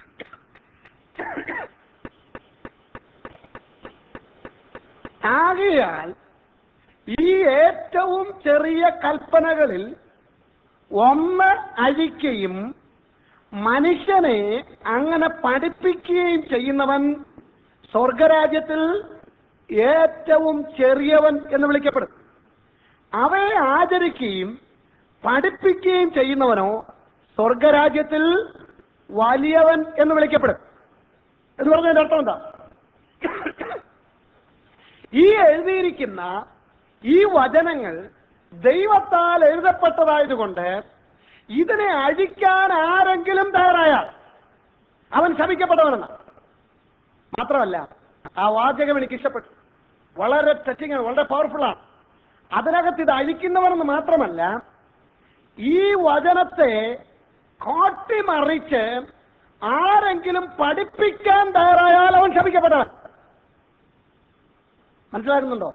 ആകയാൽ ഈ ഏറ്റവും ചെറിയ കൽപ്പനകളിൽ ഒന്ന് അഴിക്കുകയും മനുഷ്യനെ അങ്ങനെ പഠിപ്പിക്കുകയും ചെയ്യുന്നവൻ സ്വർഗരാജ്യത്തിൽ ഏറ്റവും ചെറിയവൻ എന്ന് വിളിക്കപ്പെടും അവയെ ആചരിക്കുകയും പഠിപ്പിക്കുകയും ചെയ്യുന്നവനോ സ്വർഗരാജ്യത്തിൽ വലിയവൻ എന്ന് വിളിക്കപ്പെടും എന്ന് പറഞ്ഞതിന്റെ അർത്ഥം എന്താ ഈ എഴുതിയിരിക്കുന്ന ഈ വചനങ്ങൾ ദൈവത്താൽ എഴുതപ്പെട്ടതായതുകൊണ്ട് ഇതിനെ അഴിക്കാൻ ആരെങ്കിലും തയ്യാറായാൽ അവൻ ശപിക്കപ്പെട്ടവനെന്ന മാത്രമല്ല ആ വാചകം എനിക്ക് ഇഷ്ടപ്പെട്ടു വളരെ ടച്ചിങ് ആണ് വളരെ പവർഫുൾ ആണ് അതിനകത്ത് ഇത് അഴിക്കുന്നവനെന്ന് മാത്രമല്ല ഈ വചനത്തെ കോട്ടിമറിച്ച് ആരെങ്കിലും പഠിപ്പിക്കാൻ തയ്യാറായാൽ അവൻ ശപിക്കപ്പെട്ടവൻ മനസ്സിലാകുന്നുണ്ടോ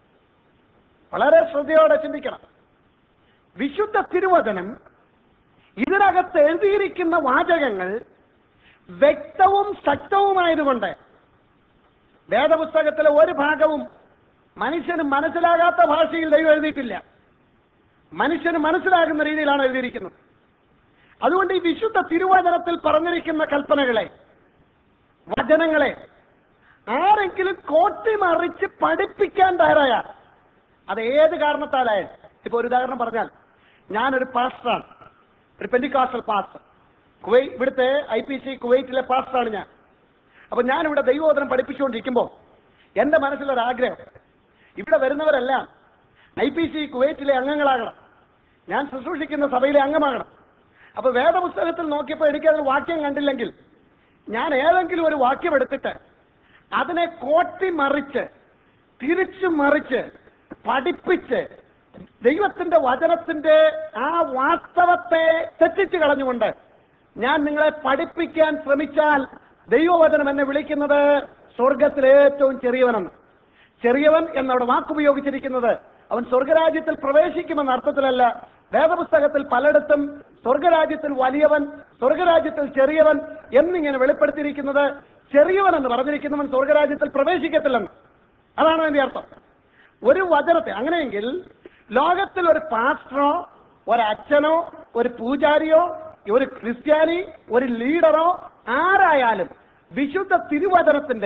വളരെ ശ്രദ്ധയോടെ ചിന്തിക്കണം വിശുദ്ധ തിരുവചനം ഇതിനകത്ത് എഴുതിയിരിക്കുന്ന വാചകങ്ങൾ വ്യക്തവും ശക്തവുമായതുകൊണ്ട് വേദപുസ്തകത്തിലെ ഒരു ഭാഗവും മനുഷ്യന് മനസ്സിലാകാത്ത ഭാഷയിൽ ദൈവം എഴുതിയിട്ടില്ല മനുഷ്യന് മനസ്സിലാകുന്ന രീതിയിലാണ് എഴുതിയിരിക്കുന്നത് അതുകൊണ്ട് ഈ വിശുദ്ധ തിരുവചനത്തിൽ പറഞ്ഞിരിക്കുന്ന കൽപ്പനകളെ വചനങ്ങളെ ആരെങ്കിലും കോട്ടിമറിച്ച് പഠിപ്പിക്കാൻ തയ്യാറായാൽ അത് ഏത് കാരണത്താലായാലും ഇപ്പൊ ഒരു ഉദാഹരണം പറഞ്ഞാൽ ഞാനൊരു പാസ്റ്ററാണ് ഒരു പെന്റിക്കാസ്റ്റൽ പാസ്റ്റർ കുവൈ ഇവിടുത്തെ ഐ പി സി കുവൈറ്റിലെ പാസ്റ്ററാണ് ഞാൻ അപ്പൊ ഞാൻ ഇവിടെ ദൈവോധനം പഠിപ്പിച്ചുകൊണ്ടിരിക്കുമ്പോൾ എന്റെ മനസ്സിലൊരാഗ്രഹം ഇവിടെ വരുന്നവരെല്ലാം ഐ പി സി കുവൈറ്റിലെ അംഗങ്ങളാകണം ഞാൻ ശുശ്രൂഷിക്കുന്ന സഭയിലെ അംഗമാകണം അപ്പൊ വേദപുസ്തകത്തിൽ നോക്കിയപ്പോൾ എനിക്കതിൽ വാക്യം കണ്ടില്ലെങ്കിൽ ഞാൻ ഏതെങ്കിലും ഒരു വാക്യം എടുത്തിട്ട് അതിനെ കോട്ടി മറിച്ച് തിരിച്ചു മറിച്ച് പഠിപ്പിച്ച് ദൈവത്തിന്റെ വചനത്തിന്റെ ആ വാസ്തവത്തെ തെറ്റിച്ചു കളഞ്ഞുകൊണ്ട് ഞാൻ നിങ്ങളെ പഠിപ്പിക്കാൻ ശ്രമിച്ചാൽ ദൈവവചനം എന്നെ വിളിക്കുന്നത് സ്വർഗത്തിലെ ഏറ്റവും ചെറിയവനെന്ന് ചെറിയവൻ എന്നവിടെ വാക്കുപയോഗിച്ചിരിക്കുന്നത് അവൻ സ്വർഗരാജ്യത്തിൽ പ്രവേശിക്കുമെന്ന അർത്ഥത്തിലല്ല വേദപുസ്തകത്തിൽ പലയിടത്തും സ്വർഗരാജ്യത്തിൽ വലിയവൻ സ്വർഗരാജ്യത്തിൽ ചെറിയവൻ എന്നിങ്ങനെ വെളിപ്പെടുത്തിയിരിക്കുന്നത് ചെറിയവൻ എന്ന് പറഞ്ഞിരിക്കുന്നവൻ സ്വർഗരാജ്യത്തിൽ പ്രവേശിക്കത്തില്ലെന്ന് അതാണ് അതിന്റെ അർത്ഥം ഒരു വചനത്തെ അങ്ങനെയെങ്കിൽ ലോകത്തിൽ ഒരു പാസ്റ്ററോ ഒരു അച്ഛനോ ഒരു പൂജാരിയോ ഒരു ക്രിസ്ത്യാനി ഒരു ലീഡറോ ആരായാലും വിശുദ്ധ തിരുവചനത്തിന്റെ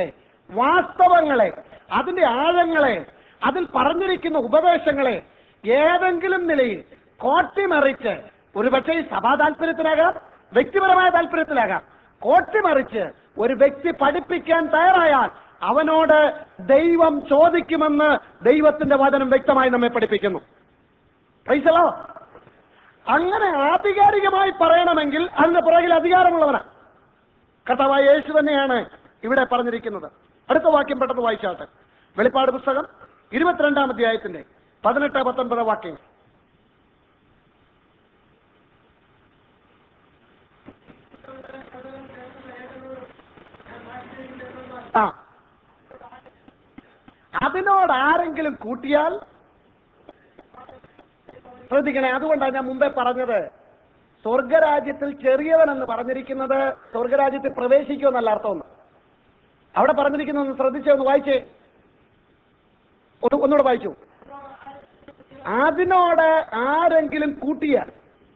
വാസ്തവങ്ങളെ അതിന്റെ ആഴങ്ങളെ അതിൽ പറഞ്ഞിരിക്കുന്ന ഉപദേശങ്ങളെ ഏതെങ്കിലും നിലയിൽ കോട്ടിമറിച്ച് ഒരുപക്ഷെ ഈ സഭാ താല്പര്യത്തിലാകാം വ്യക്തിപരമായ താല്പര്യത്തിലാകാം കോട്ടിമറിച്ച് ഒരു വ്യക്തി പഠിപ്പിക്കാൻ തയ്യാറായാൽ അവനോട് ദൈവം ചോദിക്കുമെന്ന് ദൈവത്തിന്റെ വചനം വ്യക്തമായി നമ്മെ പഠിപ്പിക്കുന്നു പൈസലോ അങ്ങനെ ആധികാരികമായി പറയണമെങ്കിൽ അതിന്റെ പുറകിൽ അധികാരമുള്ളവനാണ് കർത്താവായ യേശു തന്നെയാണ് ഇവിടെ പറഞ്ഞിരിക്കുന്നത് അടുത്ത വാക്യം പെട്ടെന്ന് വായിച്ചാട്ടെ വെളിപ്പാട് പുസ്തകം ഇരുപത്തിരണ്ടാം അധ്യായത്തിന്റെ പതിനെട്ട് പത്തൊൻപത് വാക്യങ്ങൾ ആ അതിനോട് ആരെങ്കിലും കൂട്ടിയാൽ ശ്രദ്ധിക്കണേ അതുകൊണ്ടാണ് ഞാൻ മുമ്പേ പറഞ്ഞത് സ്വർഗരാജ്യത്തിൽ ചെറിയവൻ എന്ന് പറഞ്ഞിരിക്കുന്നത് സ്വർഗരാജ്യത്തിൽ പ്രവേശിക്കുമെന്നല്ല അർത്ഥമൊന്ന് അവിടെ പറഞ്ഞിരിക്കുന്നത് ശ്രദ്ധിച്ചേ ഒന്ന് വായിച്ചേ ഒന്ന് ഒന്നുകൂടെ വായിച്ചു അതിനോട് ആരെങ്കിലും കൂട്ടിയാൽ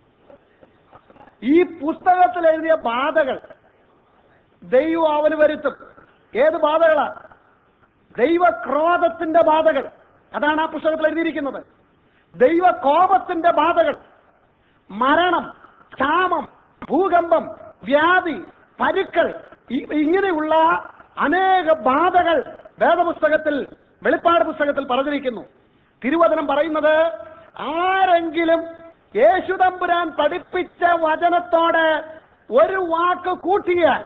ഈ പുസ്തകത്തിൽ എഴുതിയ ബാധകൾ ദൈവം അവന് വരുത്തും ഏത് ബാധകളാ ദൈവക്രോധത്തിന്റെ ബാധകൾ അതാണ് ആ പുസ്തകത്തിൽ എഴുതിയിരിക്കുന്നത് ദൈവകോപത്തിന്റെ ബാധകൾ മരണം ക്ഷാമം ഭൂകമ്പം വ്യാധി പരുക്കൾ ഇ- ഇങ്ങനെയുള്ള അനേക ബാധകൾ വേദപുസ്തകത്തിൽ വെളിപ്പാട് പുസ്തകത്തിൽ പറഞ്ഞിരിക്കുന്നു തിരുവചനം പറയുന്നത് ആരെങ്കിലും യേശുദമ്പുരാൻ പഠിപ്പിച്ച വചനത്തോട് ഒരു വാക്ക് കൂട്ടിയാൽ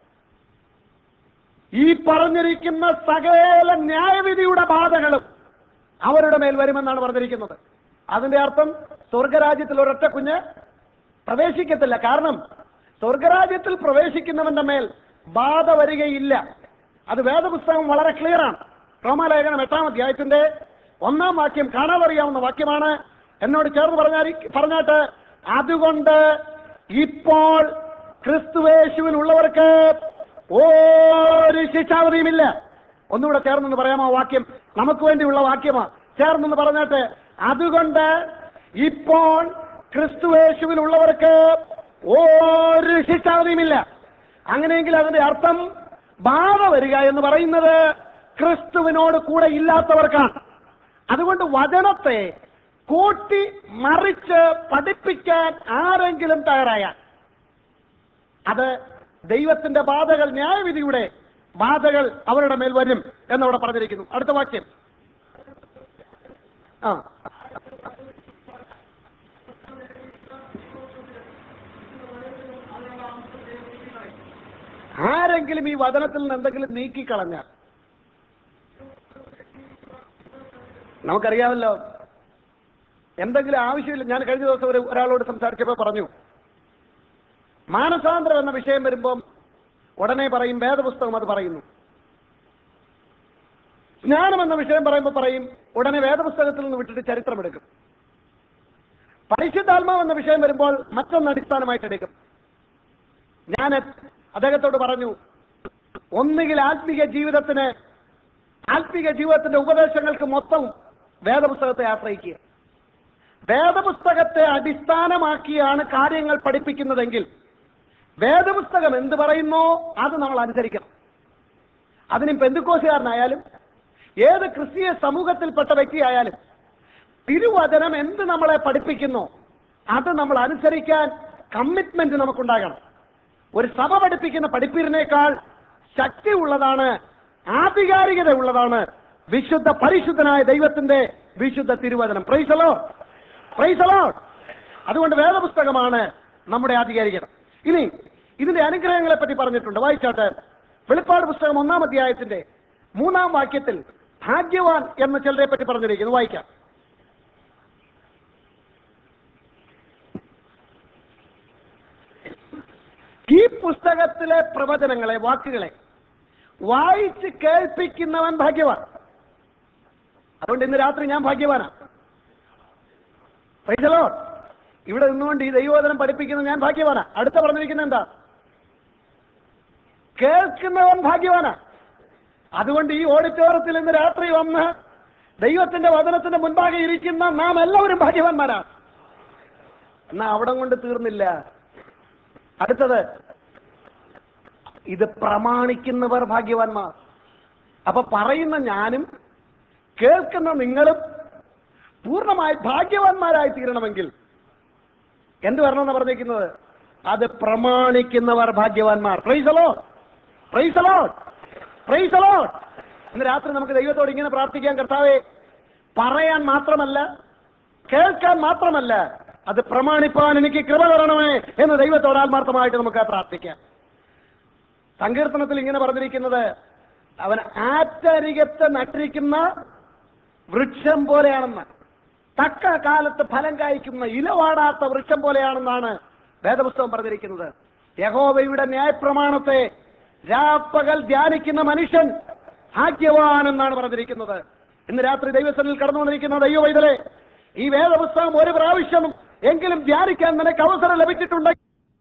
ഈ പറഞ്ഞിരിക്കുന്ന സകല ന്യായവിധിയുടെ ബാധകളും അവരുടെ മേൽ വരുമെന്നാണ് പറഞ്ഞിരിക്കുന്നത് അതിന്റെ അർത്ഥം സ്വർഗരാജ്യത്തിൽ ഒരൊറ്റ കുഞ്ഞ് പ്രവേശിക്കത്തില്ല കാരണം സ്വർഗരാജ്യത്തിൽ പ്രവേശിക്കുന്നവന്റെ മേൽ ബാധ വരികയില്ല അത് വേദപുസ്തകം വളരെ ക്ലിയർ ആണ് റോമാലേഖനം എട്ടാം അധ്യായത്തിന്റെ ഒന്നാം വാക്യം കാണാതറിയാവുന്ന വാക്യമാണ് എന്നോട് ചേർന്ന് പറഞ്ഞാൽ പറഞ്ഞാട്ട് അതുകൊണ്ട് ഇപ്പോൾ ക്രിസ്തുവേശുവിനുള്ളവർക്ക് ഒരു ശിക്ഷാവധിയുമില്ല ഒന്നുകൂടെ ചേർന്നെന്ന് പറയാമോ വാക്യം നമുക്ക് വേണ്ടിയുള്ള വാക്യമാ ചേർന്നെന്ന് പറഞ്ഞിട്ട് അതുകൊണ്ട് ഇപ്പോൾ ക്രിസ്തുവേശുവിലുള്ളവർക്ക് ഒരു ശിക്ഷാവധിയുമില്ല അങ്ങനെയെങ്കിൽ അതിന്റെ അർത്ഥം ബാധ വരിക എന്ന് പറയുന്നത് ക്രിസ്തുവിനോട് കൂടെ ഇല്ലാത്തവർക്കാണ് അതുകൊണ്ട് വചനത്തെ കൂട്ടി മറിച്ച് പഠിപ്പിക്കാൻ ആരെങ്കിലും തയ്യാറായാൽ അത് ദൈവത്തിന്റെ ബാധകൾ ന്യായവിധിയുടെ ബാധകൾ അവരുടെ മേൽ വരും എന്നവിടെ പറഞ്ഞിരിക്കുന്നു അടുത്ത വാക്യം ആ ആരെങ്കിലും ഈ വചനത്തിൽ നിന്ന് എന്തെങ്കിലും നീക്കിക്കളഞ്ഞാൽ നമുക്കറിയാമല്ലോ എന്തെങ്കിലും ആവശ്യമില്ല ഞാൻ കഴിഞ്ഞ ദിവസം ഒരു ഒരാളോട് സംസാരിച്ചപ്പോൾ പറഞ്ഞു മാനസാന്തരം എന്ന വിഷയം വരുമ്പം ഉടനെ പറയും വേദപുസ്തകം അത് പറയുന്നു ജ്ഞാനം എന്ന വിഷയം പറയുമ്പോൾ പറയും ഉടനെ വേദപുസ്തകത്തിൽ നിന്ന് വിട്ടിട്ട് ചരിത്രം എടുക്കും പരിശുദ്ധാത്മാവ് എന്ന വിഷയം വരുമ്പോൾ മറ്റൊന്ന് അടിസ്ഥാനമായിട്ട് എടുക്കും ഞാൻ അദ്ദേഹത്തോട് പറഞ്ഞു ഒന്നുകിൽ ആത്മീക ജീവിതത്തിന് ആത്മീക ജീവിതത്തിന്റെ ഉപദേശങ്ങൾക്ക് മൊത്തം വേദപുസ്തകത്തെ ആശ്രയിക്കുക വേദപുസ്തകത്തെ അടിസ്ഥാനമാക്കിയാണ് കാര്യങ്ങൾ പഠിപ്പിക്കുന്നതെങ്കിൽ വേദപുസ്തകം എന്ത് പറയുന്നോ അത് നമ്മൾ അനുസരിക്കണം അതിനും പെന്തുക്കോസുകാരനായാലും ഏത് ക്രിസ്തീയ സമൂഹത്തിൽപ്പെട്ട വ്യക്തിയായാലും തിരുവചനം എന്ത് നമ്മളെ പഠിപ്പിക്കുന്നു അത് നമ്മൾ അനുസരിക്കാൻ കമ്മിറ്റ്മെന്റ് നമുക്കുണ്ടാകണം ഒരു സഭ പഠിപ്പിക്കുന്ന പഠിപ്പീരിനേക്കാൾ ശക്തി ഉള്ളതാണ് ആധികാരികത ഉള്ളതാണ് വിശുദ്ധ പരിശുദ്ധനായ ദൈവത്തിന്റെ വിശുദ്ധ തിരുവചനം പ്രൈസലോ പ്രൈസലോ അതുകൊണ്ട് വേദപുസ്തകമാണ് നമ്മുടെ ആധികാരികത ഇനി ഇതിന്റെ അനുഗ്രഹങ്ങളെ പറ്റി പറഞ്ഞിട്ടുണ്ട് വായിച്ചാട്ടെ വെളിപ്പാട് പുസ്തകം ഒന്നാം അധ്യായത്തിന്റെ മൂന്നാം വാക്യത്തിൽ ഭാഗ്യവാൻ എന്ന ചിലരെ പറ്റി പറഞ്ഞിരിക്കുന്നു വായിക്കാം ഈ പുസ്തകത്തിലെ പ്രവചനങ്ങളെ വാക്കുകളെ വായിച്ച് കേൾപ്പിക്കുന്നവൻ ഭാഗ്യവാൻ അതുകൊണ്ട് ഇന്ന് രാത്രി ഞാൻ ഭാഗ്യവാനാ പൈസലോ ഇവിടെ നിന്നുകൊണ്ട് ഈ ദൈവോധനം പഠിപ്പിക്കുന്ന ഞാൻ ഭാഗ്യവാനാ അടുത്ത പറഞ്ഞിരിക്കുന്നത് എന്താ കേൾക്കുന്നവൻ ഭാഗ്യവാനാ അതുകൊണ്ട് ഈ ഓഡിറ്റോറിയത്തിൽ ഇന്ന് രാത്രി വന്ന് ദൈവത്തിന്റെ വചനത്തിന്റെ മുൻപാകെ ഇരിക്കുന്ന നാം എല്ലാവരും ഭാഗ്യവാന്മാരാണ് എന്നാ അവിടം കൊണ്ട് തീർന്നില്ല അടുത്തത് ഇത് പ്രമാണിക്കുന്നവർ ഭാഗ്യവാന്മാർ അപ്പൊ പറയുന്ന ഞാനും കേൾക്കുന്ന നിങ്ങളും പൂർണ്ണമായി ഭാഗ്യവാന്മാരായി തീരണമെങ്കിൽ എന്ത് വരണമെന്ന് പറഞ്ഞിരിക്കുന്നത് അത് പ്രമാണിക്കുന്നവർ ഭാഗ്യവാന്മാർ പ്രൈസലോ പ്രൈസലോ പ്രൈസലോ ഇന്ന് രാത്രി നമുക്ക് ദൈവത്തോട് ഇങ്ങനെ പ്രാർത്ഥിക്കാൻ കർത്താവെ പറയാൻ മാത്രമല്ല കേൾക്കാൻ മാത്രമല്ല അത് പ്രമാണിപ്പാൻ എനിക്ക് കൃപ തരണമേ എന്ന് ദൈവത്തോട് ആത്മാർത്ഥമായിട്ട് നമുക്ക് പ്രാർത്ഥിക്കാം സങ്കീർത്തനത്തിൽ ഇങ്ങനെ പറഞ്ഞിരിക്കുന്നത് അവൻ ആറ്റരികത്ത് നട്ടിരിക്കുന്ന വൃക്ഷം പോലെയാണെന്ന് തക്ക കാലത്ത് ഫലം കായ്ക്കുന്ന ഇലവാടാത്ത വൃക്ഷം പോലെയാണെന്നാണ് വേദപുസ്തകം പറഞ്ഞിരിക്കുന്നത് യഹോവയുടെ ന്യായപ്രമാണത്തെ രാപ്പകൽ ധ്യാനിക്കുന്ന മനുഷ്യൻ ഭാഗ്യവാൻ എന്നാണ് പറഞ്ഞിരിക്കുന്നത് ഇന്ന് രാത്രി ദൈവസ്ഥനിൽ കടന്നു വന്നിരിക്കുന്ന ദൈവവൈതലെ ഈ വേദപുസ്തകം ഒരു പ്രാവശ്യം എങ്കിലും ധ്യാനിക്കാൻ നിനക്ക് അവസരം ലഭിച്ചിട്ടുണ്ടെങ്കിൽ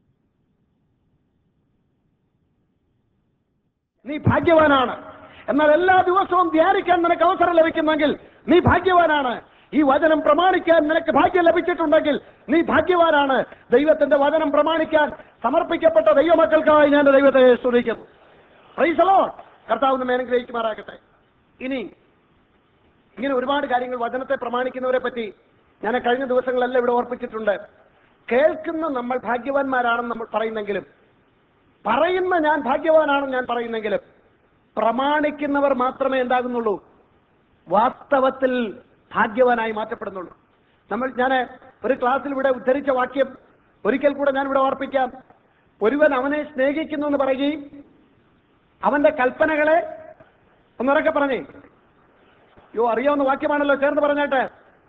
നീ ഭാഗ്യവാനാണ് എന്നാൽ എല്ലാ ദിവസവും ധ്യാനിക്കാൻ നിനക്ക് അവസരം ലഭിക്കുന്നെങ്കിൽ നീ ഭാഗ്യവാനാണ് ഈ വചനം പ്രമാണിക്കാൻ നിനക്ക് ഭാഗ്യം ലഭിച്ചിട്ടുണ്ടെങ്കിൽ നീ ഭാഗ്യവാനാണ് ദൈവത്തിന്റെ വചനം പ്രമാണിക്കാൻ സമർപ്പിക്കപ്പെട്ട ദൈവമക്കൾക്കായി ഞാൻ ദൈവത്തെ സ്തുതിക്കുന്നു പ്രൈസലോ കർത്താവ് നമ്മെ അനുഗ്രഹിക്കുമാറാകട്ടെ ഇനി ഇങ്ങനെ ഒരുപാട് കാര്യങ്ങൾ വചനത്തെ പ്രമാണിക്കുന്നവരെ പറ്റി ഞാൻ കഴിഞ്ഞ ദിവസങ്ങളെല്ലാം ഇവിടെ ഓർപ്പിച്ചിട്ടുണ്ട് കേൾക്കുന്ന നമ്മൾ ഭാഗ്യവാന്മാരാണെന്ന് നമ്മൾ പറയുന്നെങ്കിലും പറയുന്ന ഞാൻ ഭാഗ്യവാനാണെന്ന് ഞാൻ പറയുന്നെങ്കിലും പ്രമാണിക്കുന്നവർ മാത്രമേ എന്താകുന്നുള്ളൂ വാസ്തവത്തിൽ ഭാഗ്യവാനായി മാറ്റപ്പെടുന്നുള്ളൂ നമ്മൾ ഞാൻ ഒരു ക്ലാസ്സിൽ ഇവിടെ ഉദ്ധരിച്ച വാക്യം ഒരിക്കൽ കൂടെ ഞാൻ ഇവിടെ ഓർപ്പിക്കാം ഒരുവൻ അവനെ സ്നേഹിക്കുന്നു എന്ന് പറയുകയും അവന്റെ കൽപ്പനകളെ ഒന്നുറക്കെ പറഞ്ഞേ യോ അറിയാവുന്ന വാക്യമാണല്ലോ ചേർന്ന് പറഞ്ഞാട്ടെ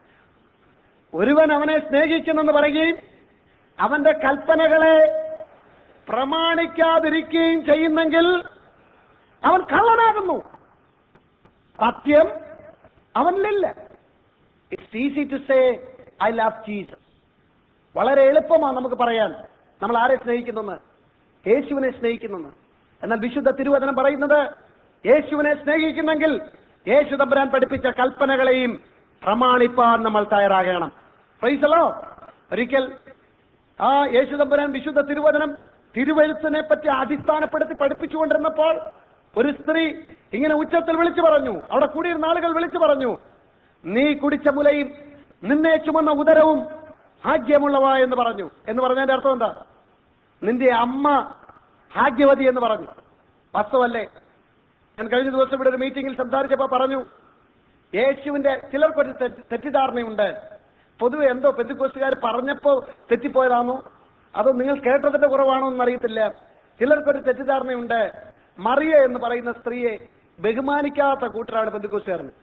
ഒരുവൻ അവനെ സ്നേഹിക്കുന്നെന്ന് പറയുകയും അവന്റെ കൽപ്പനകളെ പ്രമാണിക്കാതിരിക്കുകയും ചെയ്യുന്നെങ്കിൽ അവൻ കള്ളനാകുന്നു സത്യം അവനിലില്ല it's easy to say I love Jesus വളരെ എളുപ്പമാണ് നമുക്ക് പറയാൻ നമ്മൾ ആരെ സ്നേഹിക്കുന്നെന്ന് യേശുവിനെ സ്നേഹിക്കുന്നെന്ന് എന്നാൽ വിശുദ്ധ തിരുവചനം പറയുന്നത് യേശുവിനെ സ്നേഹിക്കുന്നെങ്കിൽ യേശു തമ്പുരാൻ പഠിപ്പിച്ച കൽപ്പനകളെയും പ്രമാണിപ്പാൻ നമ്മൾ തയ്യാറാകണം പ്രൈസലോ ഒരിക്കൽ ആ യേശു തമ്പുരാൻ വിശുദ്ധ തിരുവചനം തിരുവഴുത്തിനെ പറ്റി അടിസ്ഥാനപ്പെടുത്തി പഠിപ്പിച്ചുകൊണ്ടിരുന്നപ്പോൾ ഒരു സ്ത്രീ ഇങ്ങനെ ഉച്ചത്തിൽ വിളിച്ചു പറഞ്ഞു അവിടെ കൂടിയിരുന്ന ആളുകൾ വിളിച്ചു പറഞ്ഞു നീ കുടിച്ച മുലയും നിന്നെ ചുമന്ന ഉദരവും ഭാഗ്യമുള്ളവ എന്ന് പറഞ്ഞു എന്ന് പറഞ്ഞതിന്റെ അർത്ഥം എന്താ നിന്റെ അമ്മ ഭാഗ്യവതി എന്ന് പറഞ്ഞു വാസ്തവല്ലേ ഞാൻ കഴിഞ്ഞ ദിവസം ഇവിടെ ഒരു മീറ്റിംഗിൽ സംസാരിച്ചപ്പോൾ പറഞ്ഞു യേശുവിന്റെ ചിലർക്കൊരു തെറ്റ് തെറ്റിദ്ധാരണയുണ്ട് പൊതുവെ എന്തോ പെന്തുക്കോസുകാർ പറഞ്ഞപ്പോൾ തെറ്റിപ്പോയതാണോ അതോ നിങ്ങൾ കേട്ടതിന്റെ കുറവാണോ എന്നറിയത്തില്ല ചിലർക്കൊരു തെറ്റിദ്ധാരണയുണ്ട് മറിയ എന്ന് പറയുന്ന സ്ത്രീയെ ബഹുമാനിക്കാത്ത കൂട്ടരാണ് പെന്തുക്കോസുകാരന്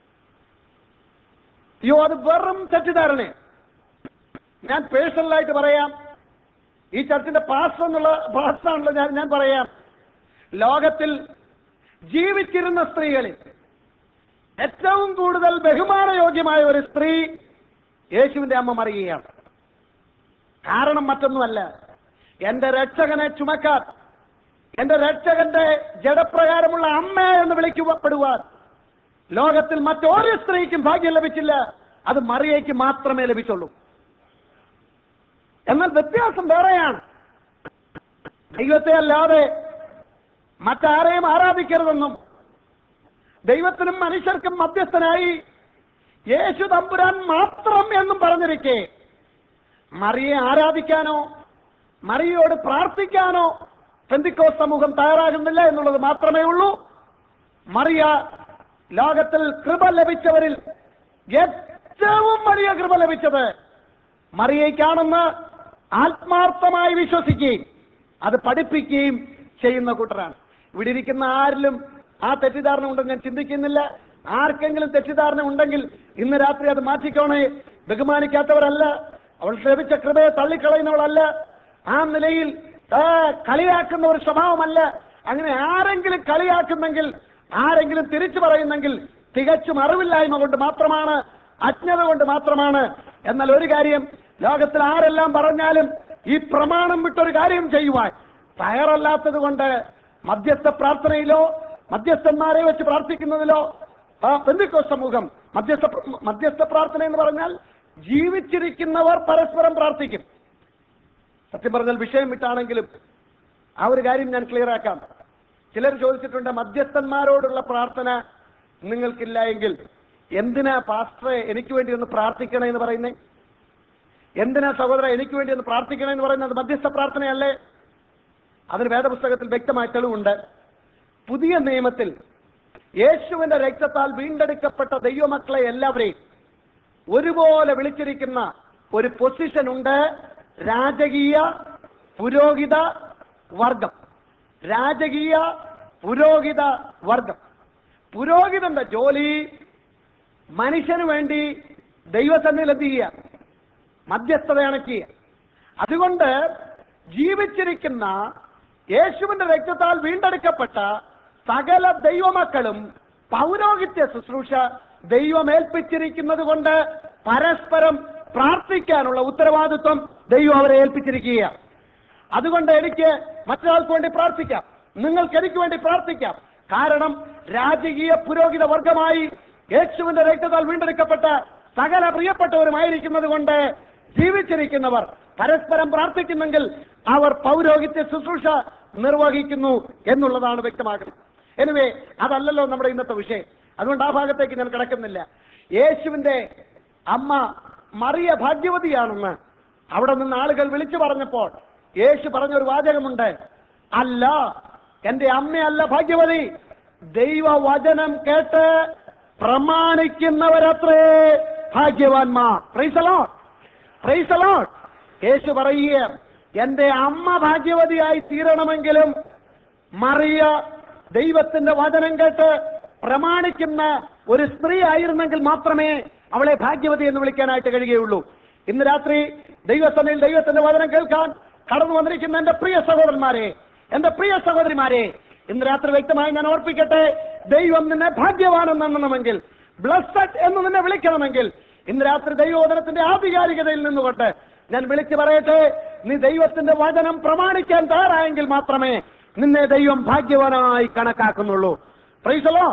അയ്യോ അത് വെറും തെറ്റിദ്ധാരണ ഞാൻ പേഴ്സണലായിട്ട് പറയാം ഈ ചർച്ചിന്റെ പാസ്റ്റർ എന്നുള്ള പാസ്റ്റാണല്ലോ ഞാൻ ഞാൻ പറയാം ലോകത്തിൽ ജീവിച്ചിരുന്ന സ്ത്രീകളിൽ ഏറ്റവും കൂടുതൽ ബഹുമാനയോഗ്യമായ ഒരു സ്ത്രീ യേശുവിന്റെ അമ്മ മറിയുകയാണ് കാരണം മറ്റൊന്നുമല്ല എന്റെ രക്ഷകനെ ചുമക്കാൻ എന്റെ രക്ഷകന്റെ ജഡപ്രകാരമുള്ള അമ്മ എന്ന് വിളിക്കപ്പെടുവാൻ ലോകത്തിൽ മറ്റൊരു സ്ത്രീക്കും ഭാഗ്യം ലഭിച്ചില്ല അത് മറിയയ്ക്ക് മാത്രമേ ലഭിച്ചുള്ളൂ എന്നാൽ വ്യത്യാസം വേറെയാണ് ദൈവത്തെ അല്ലാതെ മറ്റാരെയും ആരാധിക്കരുതെന്നും ദൈവത്തിനും മനുഷ്യർക്കും മധ്യസ്ഥനായി യേശു തമ്പുരാൻ മാത്രം എന്നും പറഞ്ഞിരിക്കെ മറിയെ ആരാധിക്കാനോ മറിയോട് പ്രാർത്ഥിക്കാനോ പെന്തിക്കോ സമൂഹം തയ്യാറാകുന്നില്ല എന്നുള്ളത് മാത്രമേ ഉള്ളൂ മറിയ ലോകത്തിൽ കൃപ ലഭിച്ചവരിൽ ഏറ്റവും വലിയ കൃപ ലഭിച്ചത് മറിയയ്ക്കാണെന്ന് ആത്മാർത്ഥമായി വിശ്വസിക്കുകയും അത് പഠിപ്പിക്കുകയും ചെയ്യുന്ന കൂട്ടരാണ് ഇവിടെ ഇരിക്കുന്ന ആരിലും ആ തെറ്റിദ്ധാരണ ഉണ്ടെന്ന് ഞാൻ ചിന്തിക്കുന്നില്ല ആർക്കെങ്കിലും തെറ്റിദ്ധാരണ ഉണ്ടെങ്കിൽ ഇന്ന് രാത്രി അത് മാറ്റിക്കോണേ ബഹുമാനിക്കാത്തവരല്ല അവൾ ലഭിച്ച കൃപയെ തള്ളിക്കളയുന്നവളല്ല ആ നിലയിൽ ആ, കളിയാക്കുന്ന ഒരു സ്വഭാവമല്ല അങ്ങനെ ആരെങ്കിലും കളിയാക്കുന്നെങ്കിൽ ആരെങ്കിലും തിരിച്ചു പറയുന്നെങ്കിൽ തികച്ചും അറിവില്ലായ്മ കൊണ്ട് മാത്രമാണ് അജ്ഞത കൊണ്ട് മാത്രമാണ് എന്നാൽ ഒരു കാര്യം ലോകത്തിൽ ആരെല്ലാം പറഞ്ഞാലും ഈ പ്രമാണം വിട്ടൊരു കാര്യം ചെയ്യുവാൻ തയ്യാറല്ലാത്തത് കൊണ്ട് മധ്യസ്ഥ പ്രാർത്ഥനയിലോ മധ്യസ്ഥന്മാരെ വെച്ച് പ്രാർത്ഥിക്കുന്നതിലോ ആ ബന്ധുക്കോ സമൂഹം മധ്യസ്ഥ മധ്യസ്ഥ പ്രാർത്ഥന എന്ന് പറഞ്ഞാൽ ജീവിച്ചിരിക്കുന്നവർ പരസ്പരം പ്രാർത്ഥിക്കും സത്യം പറഞ്ഞാൽ വിഷയം വിട്ടാണെങ്കിലും ആ ഒരു കാര്യം ഞാൻ ക്ലിയർ ആക്കാം ചിലർ ചോദിച്ചിട്ടുണ്ട് മധ്യസ്ഥന്മാരോടുള്ള പ്രാർത്ഥന നിങ്ങൾക്കില്ല എങ്കിൽ എന്തിനാ പാസ്റ്ററെ എനിക്ക് വേണ്ടി ഒന്ന് പ്രാർത്ഥിക്കണേ എന്ന് പറയുന്നേ എന്തിനാ സഹോദര എനിക്ക് വേണ്ടി ഒന്ന് പ്രാർത്ഥിക്കണേ എന്ന് പറയുന്നത് മധ്യസ്ഥ പ്രാർത്ഥനയല്ലേ അതിന് വേദപുസ്തകത്തിൽ വ്യക്തമായ തെളിവുണ്ട് പുതിയ നിയമത്തിൽ യേശുവിന്റെ രക്തത്താൽ വീണ്ടെടുക്കപ്പെട്ട ദൈവമക്കളെ എല്ലാവരെയും ഒരുപോലെ വിളിച്ചിരിക്കുന്ന ഒരു പൊസിഷൻ ഉണ്ട് രാജകീയ പുരോഹിത വർഗം രാജകീയ പുരോഹിത വർഗം പുരോഹിതന്റെ ജോലി മനുഷ്യന് വേണ്ടി ദൈവസന്നിധിയിൽ എന്ത് ചെയ്യുക മധ്യസ്ഥതയാണ് ചെയ്യുക അതുകൊണ്ട് ജീവിച്ചിരിക്കുന്ന യേശുവിന്റെ രക്തത്താൽ വീണ്ടെടുക്കപ്പെട്ട സകല ദൈവമക്കളും പൗരോഹിത്യ ശുശ്രൂഷ ദൈവം ഏൽപ്പിച്ചിരിക്കുന്നത് കൊണ്ട് പരസ്പരം പ്രാർത്ഥിക്കാനുള്ള ഉത്തരവാദിത്വം ദൈവം അവരെ ഏൽപ്പിച്ചിരിക്കുകയാണ് അതുകൊണ്ട് എനിക്ക് മറ്റൊരാൾക്ക് വേണ്ടി പ്രാർത്ഥിക്കാം നിങ്ങൾക്ക് എനിക്ക് വേണ്ടി പ്രാർത്ഥിക്കാം കാരണം രാജകീയ പുരോഹിത വർഗമായി യേശുവിന്റെ രക്തത്താൽ വീണ്ടെടുക്കപ്പെട്ട സകല പ്രിയപ്പെട്ടവരുമായിരിക്കുന്നത് കൊണ്ട് ജീവിച്ചിരിക്കുന്നവർ പരസ്പരം പ്രാർത്ഥിക്കുന്നെങ്കിൽ അവർ പൗരോഹിത്യ ശുശ്രൂഷ നിർവഹിക്കുന്നു എന്നുള്ളതാണ് വ്യക്തമാക്കുന്നത് എനിവേ അതല്ലല്ലോ നമ്മുടെ ഇന്നത്തെ വിഷയം അതുകൊണ്ട് ആ ഭാഗത്തേക്ക് ഞാൻ കിടക്കുന്നില്ല യേശുവിന്റെ അമ്മ മറിയ ഭാഗ്യവതിയാണെന്ന് അവിടെ നിന്ന് ആളുകൾ വിളിച്ചു പറഞ്ഞപ്പോൾ യേശു പറഞ്ഞൊരു വാചകമുണ്ട് അല്ല എന്റെ അമ്മയല്ല ഭാഗ്യവതി ദൈവവചനം കേട്ട് പ്രമാണിക്കുന്നവരത്രേ ഭാഗ്യവാന്മാർ പ്രൈസലോ പ്രൈസലോ യേശു പറയുക എന്റെ അമ്മ ഭാഗ്യവതിയായി തീരണമെങ്കിലും മറിയ ദൈവത്തിന്റെ വചനം കേട്ട് പ്രമാണിക്കുന്ന ഒരു സ്ത്രീ ആയിരുന്നെങ്കിൽ മാത്രമേ അവളെ ഭാഗ്യവതി എന്ന് വിളിക്കാനായിട്ട് കഴിയുകയുള്ളൂ ഇന്ന് രാത്രി ദൈവസഭയിൽ ദൈവത്തിന്റെ വചനം കേൾക്കാൻ കടന്നു വന്നിരിക്കുന്ന എന്റെ പ്രിയ സഹോദരന്മാരെ എന്റെ പ്രിയ സഹോദരിമാരെ ഇന്ന് രാത്രി വ്യക്തമായി ഞാൻ ഓർപ്പിക്കട്ടെ ദൈവം നിന്നെ ഭാഗ്യവാനെന്നെണ്ണമെങ്കിൽ ബ്ലസ്സഡ് എന്ന് നിന്നെ വിളിക്കണമെങ്കിൽ ഇന്ന് രാത്രി ദൈവോദനത്തിന്റെ ആധികാരികതയിൽ നിന്നുകൊണ്ട് ഞാൻ വിളിച്ചു പറയട്ടെ നീ ദൈവത്തിന്റെ വചനം പ്രമാണിക്കാൻ തയ്യാറായെങ്കിൽ മാത്രമേ നിന്നെ ദൈവം ഭാഗ്യവാനായി കണക്കാക്കുന്നുള്ളൂ പ്രൈസലോ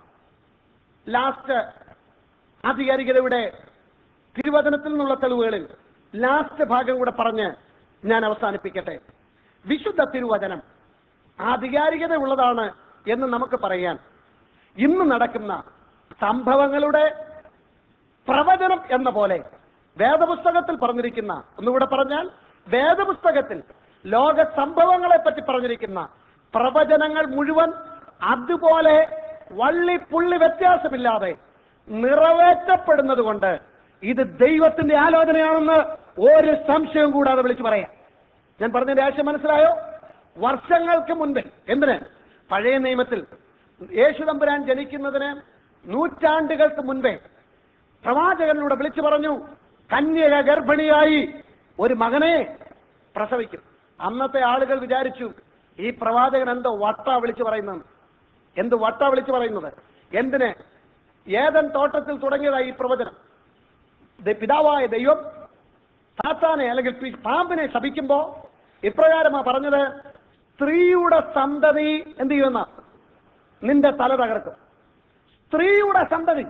ലാസ്റ്റ് ആധികാരികതയുടെ തിരുവചനത്തിൽ നിന്നുള്ള തെളിവുകളിൽ ലാസ്റ്റ് ഭാഗം കൂടെ പറഞ്ഞ് ഞാൻ അവസാനിപ്പിക്കട്ടെ വിശുദ്ധ തിരുവചനം ആധികാരികത ഉള്ളതാണ് എന്ന് നമുക്ക് പറയാൻ ഇന്ന് നടക്കുന്ന സംഭവങ്ങളുടെ പ്രവചനം എന്ന പോലെ വേദപുസ്തകത്തിൽ പറഞ്ഞിരിക്കുന്ന ഒന്നുകൂടെ പറഞ്ഞാൽ വേദപുസ്തകത്തിൽ ലോക സംഭവങ്ങളെ പറ്റി പറഞ്ഞിരിക്കുന്ന പ്രവചനങ്ങൾ മുഴുവൻ അതുപോലെ വള്ളി പുള്ളി വ്യത്യാസമില്ലാതെ നിറവേറ്റപ്പെടുന്നത് കൊണ്ട് ഇത് ദൈവത്തിന്റെ ആലോചനയാണെന്ന് ഒരു സംശയവും കൂടാതെ വിളിച്ചു പറയാം ഞാൻ പറഞ്ഞതിന്റെ ആശയം മനസ്സിലായോ വർഷങ്ങൾക്ക് മുൻപ് എന്തിന് പഴയ നിയമത്തിൽ യേശു തമ്പുരാൻ ജനിക്കുന്നതിന് നൂറ്റാണ്ടുകൾക്ക് മുൻപേ പ്രവാചകനിലൂടെ വിളിച്ചു പറഞ്ഞു കന്യക ഗർഭിണിയായി ഒരു മകനെ പ്രസവിക്കും അന്നത്തെ ആളുകൾ വിചാരിച്ചു ഈ പ്രവാചകൻ എന്തോ വട്ട വിളിച്ചു പറയുന്നത് എന്ത് വട്ട വിളിച്ചു പറയുന്നത് എന്തിന് ഏതൻ തോട്ടത്തിൽ തുടങ്ങിയതായി ഈ പ്രവചനം ദ- പിതാവായ ദൈവം സാത്താനെ അല്ലെങ്കിൽ പി- പാമ്പിനെ ശപിക്കുമ്പോ ഇപ്രകാരമാ പറഞ്ഞത് സ്ത്രീയുടെ സന്തതി എന്ത് ചെയ്യുന്ന നിന്റെ തല തകർക്കും സ്ത്രീയുടെ സന്തതി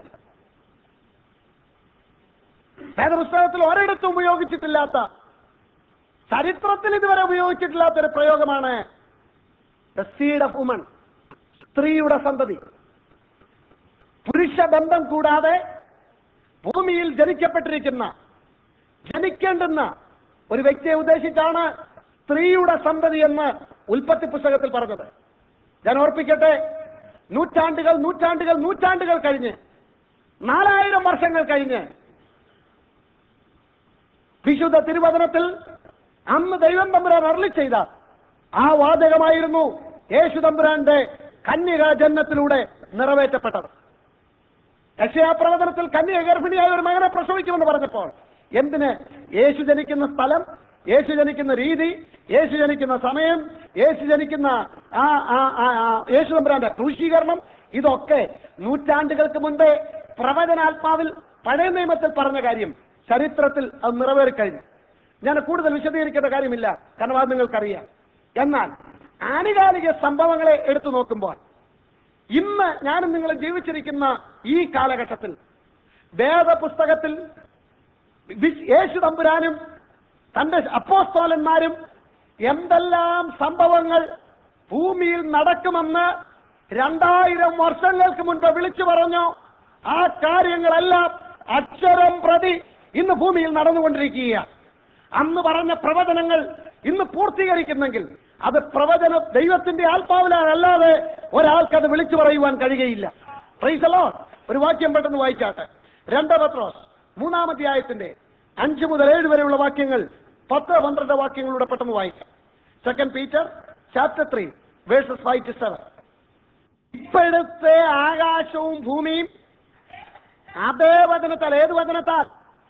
വേദപുസ്തകത്തിൽ ഒരിടത്തും ഉപയോഗിച്ചിട്ടില്ലാത്ത ചരിത്രത്തിൽ ഇതുവരെ ഉപയോഗിച്ചിട്ടില്ലാത്ത ഒരു പ്രയോഗമാണ് ദ സീഡ് ഓഫ് വുമൺ സ്ത്രീയുടെ സന്തതി പുരുഷ ബന്ധം കൂടാതെ ഭൂമിയിൽ ജനിക്കപ്പെട്ടിരിക്കുന്ന ജനിക്കേണ്ടുന്ന ഒരു വ്യക്തിയെ ഉദ്ദേശിച്ചാണ് സ്ത്രീയുടെ സന്തതി എന്ന് ഉൽപ്പത്തി പുസ്തകത്തിൽ പറഞ്ഞത് ഞാൻ ഓർപ്പിക്കട്ടെ നൂറ്റാണ്ടുകൾ നൂറ്റാണ്ടുകൾ നൂറ്റാണ്ടുകൾ കഴിഞ്ഞ് നാലായിരം വർഷങ്ങൾ കഴിഞ്ഞ് വിശുദ്ധ തിരുവചനത്തിൽ അന്ന് ദൈവം തമ്പുരാൻ അരളി ചെയ്ത ആ വാചകമായിരുന്നു യേശു തമ്പുരാന്റെ കന്യക ജന്മത്തിലൂടെ നിറവേറ്റപ്പെട്ടത് യശയാപ്രവചനത്തിൽ കന്യക ഗർഭിണിയായ ഒരു മകനെ പ്രസവിക്കുമെന്ന് പറഞ്ഞപ്പോൾ എന്തിന് യേശു ജനിക്കുന്ന സ്ഥലം യേശു ജനിക്കുന്ന രീതി യേശു ജനിക്കുന്ന സമയം യേശു ജനിക്കുന്ന ആ ആ ആ ആ യേശു തമ്പുരാന്റെ ക്രൂശീകരണം ഇതൊക്കെ നൂറ്റാണ്ടുകൾക്ക് മുൻപേ പ്രവചനാത്മാവിൽ പഴയ നിയമത്തിൽ പറഞ്ഞ കാര്യം ചരിത്രത്തിൽ അത് നിറവേറിക്കഴിഞ്ഞു ഞാൻ കൂടുതൽ വിശദീകരിക്കേണ്ട കാര്യമില്ല കാരണം അത് നിങ്ങൾക്കറിയാം എന്നാൽ ആനുകാലിക സംഭവങ്ങളെ എടുത്തു നോക്കുമ്പോൾ ഇന്ന് ഞാനും നിങ്ങൾ ജീവിച്ചിരിക്കുന്ന ഈ കാലഘട്ടത്തിൽ വേദപുസ്തകത്തിൽ വി- യേശു തമ്പുരാനും തന്റെ അപ്പോസ്തോലന്മാരും എന്തെല്ലാം സംഭവങ്ങൾ ഭൂമിയിൽ നടക്കുമെന്ന് രണ്ടായിരം വർഷങ്ങൾക്ക് മുൻപ് വിളിച്ചു പറഞ്ഞു ആ കാര്യങ്ങളെല്ലാം അക്ഷരം പ്രതി ഇന്ന് ഭൂമിയിൽ നടന്നുകൊണ്ടിരിക്കുകയാണ് അന്ന് പറഞ്ഞ പ്രവചനങ്ങൾ ഇന്ന് പൂർത്തീകരിക്കുന്നെങ്കിൽ അത് പ്രവചന ദൈവത്തിന്റെ ആത്മാവിലാണല്ലാതെ ഒരാൾക്ക് അത് വിളിച്ചു പറയുവാൻ കഴിയുകയില്ല പ്രൈസലോ ഒരു വാക്യം പെട്ടെന്ന് വായിച്ചാട്ടെ രണ്ട് പത്രോസ് മൂന്നാം അധ്യായത്തിന്റെ അഞ്ച് മുതൽ ഏഴ് വരെയുള്ള വാക്യങ്ങൾ പത്ത് പന്ത്രണ്ട് വാക്യങ്ങളുടെ പെട്ടെന്ന് വായിക്കാം second Peter chapter three verses five to seven ഇപ്പോഴത്തെ ആകാശവും ഭൂമിയും അതേ വചനത്താൽ ഏത് വചനത്താൽ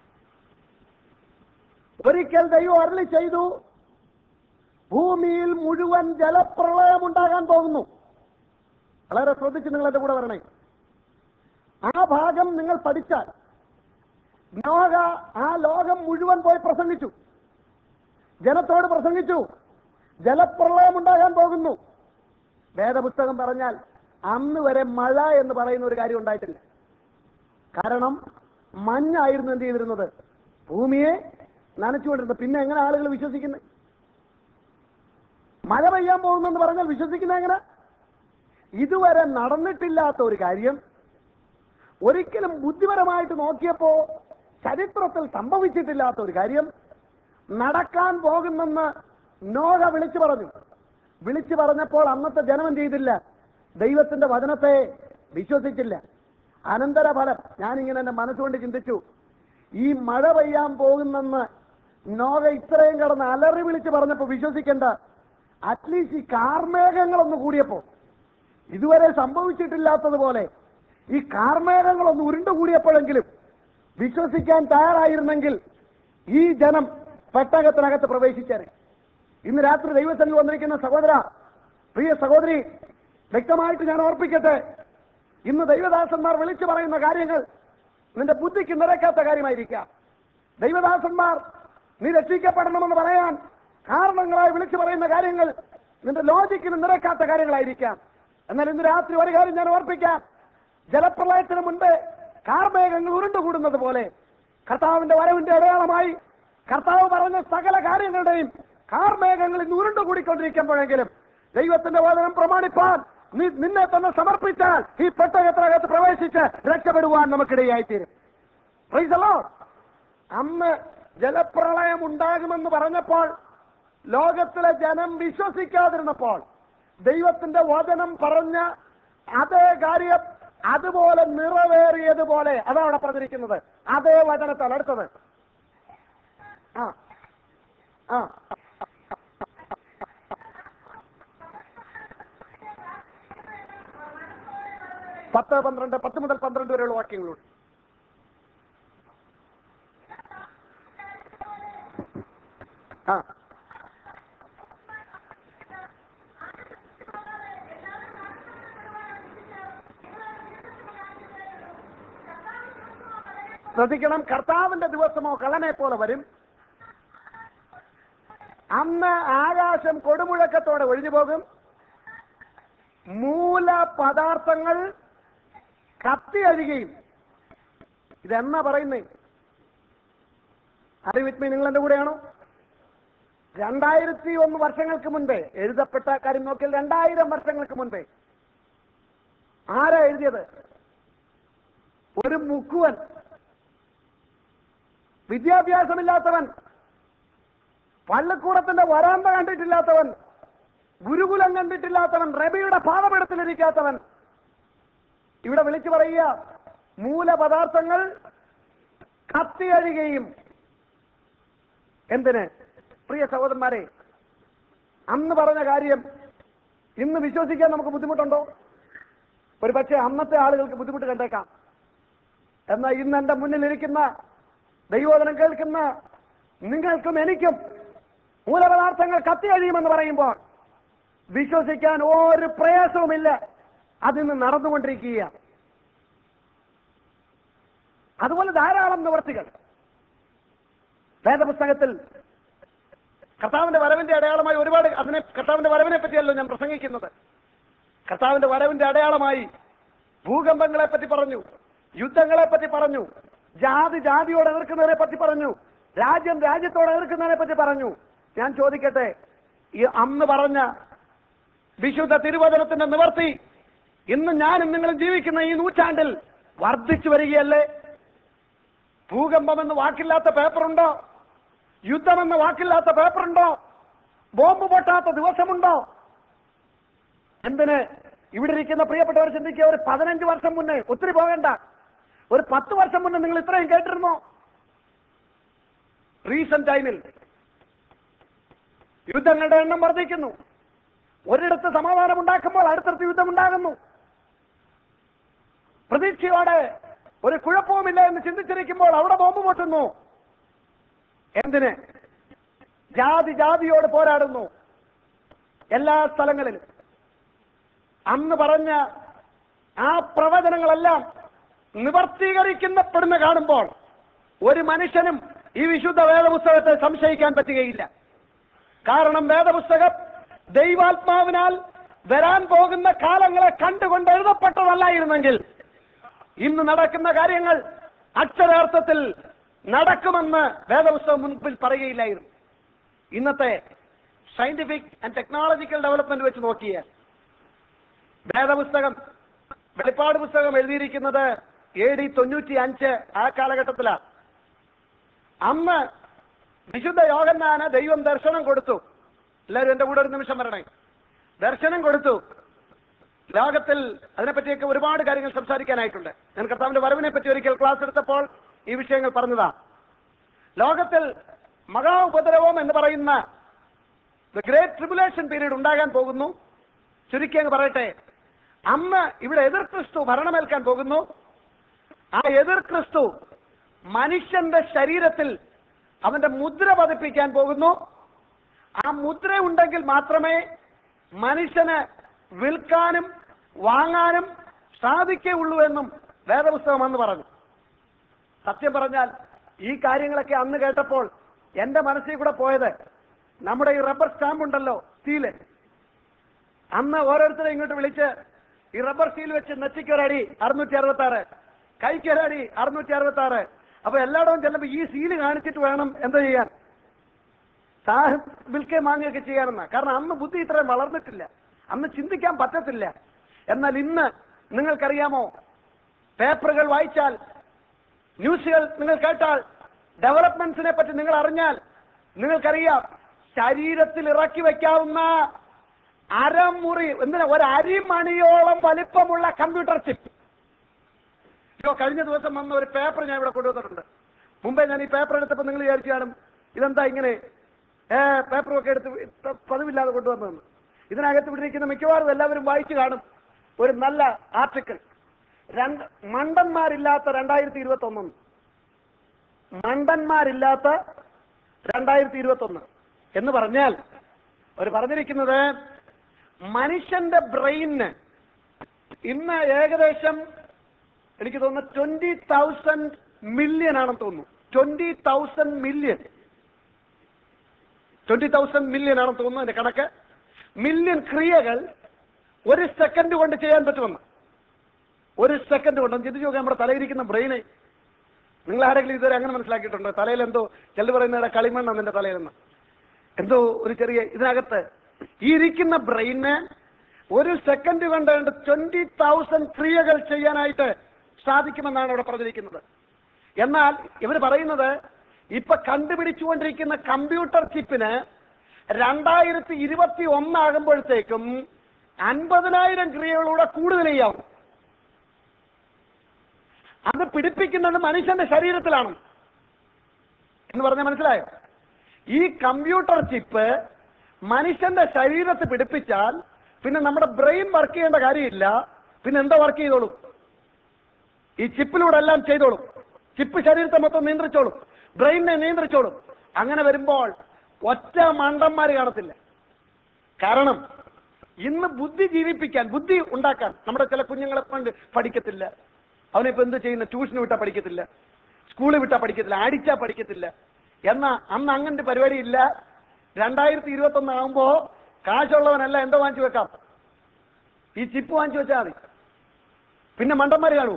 ഒരിക്കൽ ദൈവം അരളി ചെയ്തു ഭൂമിയിൽ മുഴുവൻ ജലപ്രളയം ഉണ്ടാകാൻ പോകുന്നു വളരെ ശ്രദ്ധിച്ച് നിങ്ങൾ എന്റെ കൂടെ വരണേ ആ ഭാഗം നിങ്ങൾ പഠിച്ചാൽ നോക ആ ലോകം മുഴുവൻ പോയി പ്രസംഗിച്ചു ജനത്തോട് പ്രസംഗിച്ചു ജലപ്രളയം ഉണ്ടാകാൻ പോകുന്നു വേദപുസ്തകം പറഞ്ഞാൽ അന്ന് വരെ മഴ എന്ന് പറയുന്ന ഒരു കാര്യം ഉണ്ടായിട്ടില്ല കാരണം മഞ്ഞായിരുന്നു എന്ത് ചെയ്തിരുന്നത് ഭൂമിയെ നനച്ചുകൊണ്ടിരുന്നത് പിന്നെ എങ്ങനെ ആളുകൾ വിശ്വസിക്കുന്നത് മഴ പെയ്യാൻ പോകുന്നെന്ന് പറഞ്ഞാൽ വിശ്വസിക്കുന്ന എങ്ങനെ ഇതുവരെ നടന്നിട്ടില്ലാത്ത ഒരു കാര്യം ഒരിക്കലും ബുദ്ധിപരമായിട്ട് നോക്കിയപ്പോ ചരിത്രത്തിൽ സംഭവിച്ചിട്ടില്ലാത്ത ഒരു കാര്യം നടക്കാൻ പോകുന്നെന്ന് നോഹ വിളിച്ചു പറഞ്ഞു വിളിച്ചു പറഞ്ഞപ്പോൾ അന്നത്തെ ജനം എന്ത് ചെയ്തില്ല ദൈവത്തിന്റെ വചനത്തെ വിശ്വസിച്ചില്ല അനന്തരഫലം ഞാനിങ്ങനെ എന്റെ മനസ്സുകൊണ്ട് ചിന്തിച്ചു ഈ മഴ പെയ്യാൻ പോകുന്നെന്ന് നോഹ ഇത്രയും കടന്ന് അലറി വിളിച്ച് പറഞ്ഞപ്പോ വിശ്വസിക്കേണ്ട അറ്റ്ലീസ്റ്റ് ഈ കാർമേഘങ്ങളൊന്ന് കൂടിയപ്പോ ഇതുവരെ സംഭവിച്ചിട്ടില്ലാത്തതുപോലെ ഈ കാർമേഘങ്ങളൊന്ന് ഉരുണ്ടുകൂടിയപ്പോഴെങ്കിലും വിശ്വസിക്കാൻ തയ്യാറായിരുന്നെങ്കിൽ ഈ ജനം പെട്ടകത്തിനകത്ത് പ്രവേശിച്ചേനെ ഇന്ന് രാത്രി ദൈവസന്നിധി വന്നിരിക്കുന്ന സഹോദര പ്രിയ സഹോദരി വ്യക്തമായിട്ട് ഞാൻ ഓർപ്പിക്കട്ടെ ഇന്ന് ദൈവദാസന്മാർ വിളിച്ചു പറയുന്ന കാര്യങ്ങൾ നിന്റെ ബുദ്ധിക്ക് നിരക്കാത്ത കാര്യമായിരിക്കാം ദൈവദാസന്മാർ നീ രക്ഷിക്കപ്പെടണമെന്ന് പറയാൻ കാരണങ്ങളായി വിളിച്ചു പറയുന്ന കാര്യങ്ങൾ നിന്റെ ലോജിക്കിന് നിരക്കാത്ത കാര്യങ്ങളായിരിക്കാം എന്നാൽ ഇന്ന് രാത്രി ഒരു കാര്യം ഞാൻ ഓർപ്പിക്കാം ജലപ്രളയത്തിന് മുൻപ് കാർമേഘങ്ങൾ ഉരുണ്ടുകൂടുന്നത് പോലെ കർത്താവിന്റെ വരവിന്റെ അടയാളമായി കർത്താവ് പറഞ്ഞ സകല കാര്യങ്ങളുടെയും കാർമേഘങ്ങൾ ഇന്ന് ഉരുണ്ടുകൂടിക്കൊണ്ടിരിക്കുമ്പോഴെങ്കിലും ദൈവത്തിന്റെ വചനം പ്രമാണിപ്പാൻ നീ നിന്നെ തന്നെ സമർപ്പിച്ചാൽ ഈ പെട്ടകത്തിനകത്ത് പ്രവേശിച്ച് രക്ഷപ്പെടുവാൻ നമുക്കിടയായിത്തീരും Praise the Lord. അന്ന് ജലപ്രളയം ഉണ്ടാകുമെന്ന് പറഞ്ഞപ്പോൾ ലോകത്തിലെ ജനം വിശ്വസിക്കാതിരുന്നപ്പോൾ ദൈവത്തിന്റെ വചനം പറഞ്ഞ അതേ കാര്യം അതുപോലെ നിറവേറിയതുപോലെ അതാണ് അവിടെ പറഞ്ഞിരിക്കുന്നത് അതേ വചനത്താൽ അടുത്തത് ആ ആ പത്ത് പന്ത്രണ്ട് പത്ത് മുതൽ പന്ത്രണ്ട് വരെയുള്ള വാക്യങ്ങളുണ്ട് ആ ശ്രദ്ധിക്കണം കർത്താവിന്റെ ദിവസമോ കള്ളനെ പോലെ വരും അന്ന് ആകാശം കൊടുമുഴക്കത്തോടെ ഒഴിഞ്ഞു പോകും മൂലപദാർത്ഥങ്ങൾ കത്തിയഴുകയും ഇതെന്നാ പറയുന്നേ അറിവിത്മി നിങ്ങൾ എന്റെ കൂടെയാണോ രണ്ടായിരത്തി ഒന്ന് വർഷങ്ങൾക്ക് മുൻപേ എഴുതപ്പെട്ട കാര്യം നോക്കിയാൽ രണ്ടായിരം വർഷങ്ങൾക്ക് മുൻപേ ആരാ എഴുതിയത് ഒരു മുക്കുവൻ വിദ്യാഭ്യാസമില്ലാത്തവൻ പള്ളിക്കൂടത്തിന്റെ വരാന്ത കണ്ടിട്ടില്ലാത്തവൻ ഗുരുകുലം കണ്ടിട്ടില്ലാത്തവൻ റബിയുടെ പാദപീഠത്തിലിരിക്കാത്തവൻ ഇവിടെ വിളിച്ചു പറയുക മൂലപദാർത്ഥങ്ങൾ കത്തിയഴുകയും എന്തിന് പ്രിയ സഹോദരന്മാരെ അന്ന് പറഞ്ഞ കാര്യം ഇന്ന് വിശ്വസിക്കാൻ നമുക്ക് ബുദ്ധിമുട്ടുണ്ടോ ഒരു പക്ഷേ അന്നത്തെ ആളുകൾക്ക് ബുദ്ധിമുട്ട് കണ്ടേക്കാം എന്നാൽ ഇന്ന് എന്റെ മുന്നിൽ ഇരിക്കുന്ന ദൈവോധനം കേൾക്കുന്ന നിങ്ങൾക്കും എനിക്കും മൂലപദാർത്ഥങ്ങൾ കത്തിയഴിയുമെന്ന് പറയുമ്പോൾ വിശ്വസിക്കാൻ ഒരു പ്രയാസവുമില്ല അതിന്ന് നടന്നുകൊണ്ടിരിക്കുക അതുപോലെ ധാരാളം നിവർത്തികൾ വേദപുസ്തകത്തിൽ കർത്താവിന്റെ വരവിന്റെ അടയാളമായി ഒരുപാട് അതിനെ കർത്താവിന്റെ വരവിനെ പറ്റിയല്ലോ ഞാൻ പ്രസംഗിക്കുന്നത് കർത്താവിന്റെ വരവിന്റെ അടയാളമായി ഭൂകമ്പങ്ങളെ പറ്റി പറഞ്ഞു യുദ്ധങ്ങളെ പറ്റി പറഞ്ഞു ജാതി ജാതിയോട് എതിർക്കുന്നതിനെ പറ്റി പറഞ്ഞു രാജ്യം രാജ്യത്തോട് എതിർക്കുന്നതിനെ പറ്റി പറഞ്ഞു ഞാൻ ചോദിക്കട്ടെ ഈ അന്ന് പറഞ്ഞ വിശുദ്ധ തിരുവചനത്തിന്റെ നിവർത്തി ഇന്ന് ഞാനും നിങ്ങളും ജീവിക്കുന്ന ഈ നൂറ്റാണ്ടിൽ വർദ്ധിച്ചു വരികയല്ലേ ഭൂകമ്പം എന്ന വാക്കില്ലാത്ത പേപ്പറുണ്ടോ യുദ്ധമെന്ന വാക്കില്ലാത്ത പേപ്പറുണ്ടോ ബോംബ് പൊട്ടാത്ത ദിവസമുണ്ടോ എന്തിന് ഇവിടെ ഇരിക്കുന്ന പ്രിയപ്പെട്ടവർ ചിന്തിക്കുക ഒരു പതിനഞ്ച് വർഷം മുന്നേ ഒത്തിരി പോകണ്ട ഒരു പത്ത് വർഷം മുന്നേ നിങ്ങൾ ഇത്രയും കേട്ടിരുന്നോ റീസെന്റ് ടൈമിൽ യുദ്ധങ്ങളുടെ എണ്ണം വർദ്ധിക്കുന്നു ഒരിടത്ത് സമാധാനം ഉണ്ടാക്കുമ്പോൾ അടുത്തടുത്ത് യുദ്ധം ഉണ്ടാകുന്നു പ്രതീക്ഷയോടെ ഒരു കുഴപ്പവുമില്ല എന്ന് ചിന്തിച്ചിരിക്കുമ്പോൾ അവിടെ ബോംബ് പൊട്ടുന്നു എന്തിന് ജാതി ജാതിയോട് പോരാടുന്നു എല്ലാ സ്ഥലങ്ങളിലും അന്ന് പറഞ്ഞ ആ പ്രവചനങ്ങളെല്ലാം നിവർത്തീകരിക്കപ്പെടുന്ന കാണുമ്പോൾ ഒരു മനുഷ്യനും ഈ വിശുദ്ധ വേദപുസ്തകത്തെ സംശയിക്കാൻ പറ്റുകയില്ല കാരണം വേദപുസ്തകം ദൈവാത്മാവിനാൽ വരാൻ പോകുന്ന കാലങ്ങളെ കണ്ടുകൊണ്ട് എഴുതപ്പെട്ടതല്ലായിരുന്നെങ്കിൽ ഇന്ന് നടക്കുന്ന കാര്യങ്ങൾ അക്ഷരാർത്ഥത്തിൽ നടക്കുമെന്ന് വേദപുസ്തകം മുൻപിൽ പറയുകയില്ലായിരുന്നു ഇന്നത്തെ സയന്റിഫിക് ആൻഡ് ടെക്നോളജിക്കൽ ഡെവലപ്മെന്റ് വെച്ച് നോക്കിയാൽ വേദപുസ്തകം വെളിപ്പാട് പുസ്തകം എഴുതിയിരിക്കുന്നത് എ ഡി തൊണ്ണൂറ്റി അഞ്ച് ആ കാലഘട്ടത്തിലാണ് അന്ന് വിശുദ്ധ യോഗന്നാന് ദൈവം ദർശനം കൊടുത്തു എല്ലാവരും എന്റെ കൂടെ ഒരു നിമിഷം വരണേ ദർശനം കൊടുത്തു ലോകത്തിൽ അതിനെപ്പറ്റിയൊക്കെ ഒരുപാട് കാര്യങ്ങൾ സംസാരിക്കാനായിട്ടുണ്ട് ഞാൻ കർത്താവിന്റെ വരവിനെ പറ്റി ഒരിക്കൽ ക്ലാസ് എടുത്തപ്പോൾ ഈ വിഷയങ്ങൾ പറഞ്ഞതാ ലോകത്തിൽ മഹാ ഉപദ്രവം എന്ന് പറയുന്ന ദ ഗ്രേറ്റ് ട്രിബുലേഷൻ പീരീഡ് ഉണ്ടാകാൻ പോകുന്നു ചുരുക്കി അങ്ങ് പറയട്ടെ അന്ന് ഇവിടെ എതിർ ക്രിസ്തു ഭരണമേൽക്കാൻ പോകുന്നു ആ എതിർ ക്രിസ്തു മനുഷ്യന്റെ ശരീരത്തിൽ അവന്റെ മുദ്ര പതിപ്പിക്കാൻ പോകുന്നു ആ മുദ്ര ഉണ്ടെങ്കിൽ മാത്രമേ മനുഷ്യന് വിൽക്കാനും വാങ്ങാനും സാധിക്കുകയുള്ളൂ എന്നും വേദപുസ്തകം അന്ന് പറഞ്ഞു സത്യം പറഞ്ഞാൽ ഈ കാര്യങ്ങളൊക്കെ അന്ന് കേട്ടപ്പോൾ എന്റെ മനസ്സിൽ കൂടെ പോയത് നമ്മുടെ ഈ റബ്ബർ സ്റ്റാമ്പ് ഉണ്ടല്ലോ സ്റ്റീല് അന്ന് ഓരോരുത്തരെ ഇങ്ങോട്ട് വിളിച്ച് ഈ റബ്ബർ സ്റ്റീൽ വെച്ച് നെറ്റിക്കൊരടി അറുന്നൂറ്റി അറുപത്തി ആറ് കൈക്കൊരടി അറുന്നൂറ്റി അറുപത്തി ആറ് അപ്പൊ എല്ലായിടവും ചെല്ലുമ്പോ ഈ സീല് കാണിച്ചിട്ട് വേണം എന്താ ചെയ്യാൻ സാഹ് വിൽക്കുകയും വാങ്ങുകയൊക്കെ ചെയ്യാനെന്ന കാരണം അന്ന് ബുദ്ധി ഇത്രയും വളർന്നിട്ടില്ല അന്ന് ചിന്തിക്കാൻ പറ്റത്തില്ല എന്നാൽ ഇന്ന് നിങ്ങൾക്കറിയാമോ പേപ്പറുകൾ വായിച്ചാൽ ന്യൂസുകൾ നിങ്ങൾ കേട്ടാൽ ഡെവലപ്മെന്റ്സിനെ പറ്റി നിങ്ങൾ അറിഞ്ഞാൽ നിങ്ങൾക്കറിയാം ശരീരത്തിൽ ഇറക്കി വെക്കാവുന്ന അരമുറി എന്തിനാ ഒരു അരിമണിയോളം വലിപ്പമുള്ള കമ്പ്യൂട്ടർ ചിപ്പ് ഇതോ കഴിഞ്ഞ ദിവസം വന്ന ഒരു പേപ്പർ ഞാൻ ഇവിടെ കൊണ്ടുവന്നിട്ടുണ്ട് മുമ്പേ ഞാൻ ഈ പേപ്പർ എടുത്തപ്പോൾ നിങ്ങൾ വിചാരിച്ചു കാണും ഇതെന്താ ഇങ്ങനെ ഏ പേപ്പറൊക്കെ എടുത്ത് ഇത്ര പതിവില്ലാതെ കൊണ്ടുവന്നതെന്ന് ഇതിനകത്ത് ഇവിടെ ഇരിക്കുന്ന മിക്കവാറും എല്ലാവരും വായിച്ചു കാണും ഒരു നല്ല ആർട്ടിക്കിൾ രണ്ട് മണ്ടന്മാരില്ലാത്ത രണ്ടായിരത്തി ഇരുപത്തി ഒന്ന് മണ്ടന്മാരില്ലാത്ത രണ്ടായിരത്തി ഇരുപത്തി ഒന്ന് എന്ന് പറഞ്ഞാൽ അവർ പറഞ്ഞിരിക്കുന്നത് മനുഷ്യന്റെ ബ്രെയിന് ഇന്ന് ഏകദേശം എനിക്ക് തോന്നുന്നു ട്വന്റി തൗസൻഡ് മില്യൺ ആണെന്ന് തോന്നുന്നു twenty thousand million twenty thousand million ആണെന്ന് തോന്നുന്നു അതിന്റെ കണക്ക് മില്യൺ ക്രിയകൾ ഒരു സെക്കൻഡ് കൊണ്ട് ചെയ്യാൻ പറ്റുമെന്ന് ഒരു സെക്കൻഡ് കൊണ്ട് ഒന്ന് ചിന്തിച്ച് നോക്കാം നമ്മുടെ തലയിരിക്കുന്ന ബ്രെയിനെ നിങ്ങൾ ആരെങ്കിലും ഇതുവരെ അങ്ങനെ മനസ്സിലാക്കിയിട്ടുണ്ടോ തലയിൽ എന്തോ ചിലർ പറയുന്ന കളിമണ്ണാണ് നിന്റെ തലയിലെന്ന് എന്തോ ഒരു ചെറിയ ഇതിനകത്ത് ഈ ഇരിക്കുന്ന ബ്രെയിന് ഒരു സെക്കൻഡ് കൊണ്ട് ട്വന്റി തൗസൻഡ് ക്രിയകൾ ചെയ്യാനായിട്ട് സാധിക്കുമെന്നാണ് ഇവിടെ പറഞ്ഞിരിക്കുന്നത് എന്നാൽ ഇവർ പറയുന്നത് ഇപ്പൊ കണ്ടുപിടിച്ചുകൊണ്ടിരിക്കുന്ന കമ്പ്യൂട്ടർ ചിപ്പിന് രണ്ടായിരത്തി ഇരുപത്തി ഒന്നാകുമ്പോഴത്തേക്കും അൻപതിനായിരം ക്രിയകളൂടെ കൂടുതൽ ചെയ്യാവും അത് പിടിപ്പിക്കുന്നത് മനുഷ്യന്റെ ശരീരത്തിലാണ് എന്ന് പറഞ്ഞാൽ മനസ്സിലായോ ഈ കമ്പ്യൂട്ടർ ചിപ്പ് മനുഷ്യന്റെ ശരീരത്തിൽ പിടിപ്പിച്ചാൽ പിന്നെ നമ്മുടെ ബ്രെയിൻ വർക്ക് ചെയ്യേണ്ട കാര്യമില്ല പിന്നെ എന്താ വർക്ക് ചെയ്തോളും ഈ ചിപ്പിലൂടെ എല്ലാം ചെയ്തോളും ചിപ്പ് ശരീരത്തെ മൊത്തം നിയന്ത്രിച്ചോളും ബ്രെയിനിനെ നിയന്ത്രിച്ചോളും അങ്ങനെ വരുമ്പോൾ ഒറ്റ മണ്ടന്മാര് കാണത്തില്ല കാരണം ഇന്ന് ബുദ്ധി ജീവിപ്പിക്കാൻ ബുദ്ധി ഉണ്ടാക്കാൻ നമ്മുടെ ചില കുഞ്ഞുങ്ങളെ കൊണ്ട് പഠിക്കത്തില്ല അവനിപ്പോ എന്ത് ചെയ്യുന്ന ട്യൂഷന് വിട്ടാ പഠിക്കത്തില്ല സ്കൂളിൽ വിട്ടാ പഠിക്കത്തില്ല അടിച്ചാ പഠിക്കത്തില്ല എന്നാ അന്ന് അങ്ങനത്തെ പരിപാടി ഇല്ല രണ്ടായിരത്തി ഇരുപത്തി ഒന്ന് ആകുമ്പോ കാശുള്ളവനല്ല എന്തോ വാങ്ങിച്ചു വെക്കാം ഈ ചിപ്പ് വാങ്ങിച്ചു വെച്ചാൽ മതി പിന്നെ മണ്ടന്മാര് കാണൂ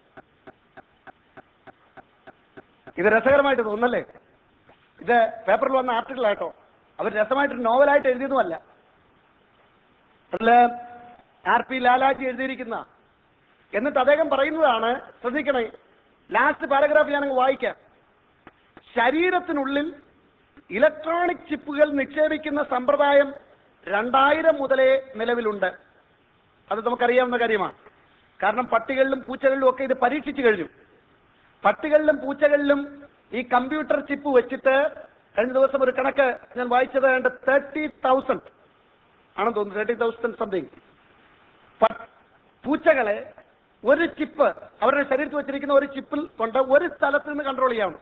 ഇത് രസകരമായിട്ട് തോന്നല്ലേ ഇത് പേപ്പറിൽ വന്ന ആർട്ടിക്കിൾ ആട്ടോ അവർ രസമായിട്ട് നോവലായിട്ട് എഴുതിയതുമല്ല അതില് ആർ പി ലാലാജി എഴുതിയിരിക്കുന്ന എന്നിട്ട് അദ്ദേഹം പറയുന്നതാണ് ശ്രദ്ധിക്കണേ ലാസ്റ്റ് പാരഗ്രാഫ് ഞാനങ്ങ് വായിക്കാം ശരീരത്തിനുള്ളിൽ ഇലക്ട്രോണിക് ചിപ്പുകൾ നിക്ഷേപിക്കുന്ന സമ്പ്രദായം രണ്ടായിരം മുതലേ നിലവിലുണ്ട് അത് നമുക്കറിയാവുന്ന കാര്യമാണ് കാരണം പട്ടികളിലും പൂച്ചകളിലും ഒക്കെ ഇത് പരീക്ഷിച്ചു കഴിഞ്ഞു പട്ടികളിലും പൂച്ചകളിലും ഈ കമ്പ്യൂട്ടർ ചിപ്പ് വെച്ചിട്ട് കഴിഞ്ഞ ദിവസം ഒരു കണക്ക് ഞാൻ വായിച്ചത് ഏതാണ്ട് തേർട്ടി തൗസൻഡ് ആണെന്ന് തോന്നുന്നു തേർട്ടി തൗസൻഡ് സംതിങ് പൂച്ചകളെ ഒരു ചിപ്പ് അവരുടെ ശരീരത്തിൽ വെച്ചിരിക്കുന്ന ഒരു ചിപ്പിൽ കൊണ്ട് ഒരു സ്ഥലത്ത് നിന്ന് കൺട്രോൾ ചെയ്യാവുന്നു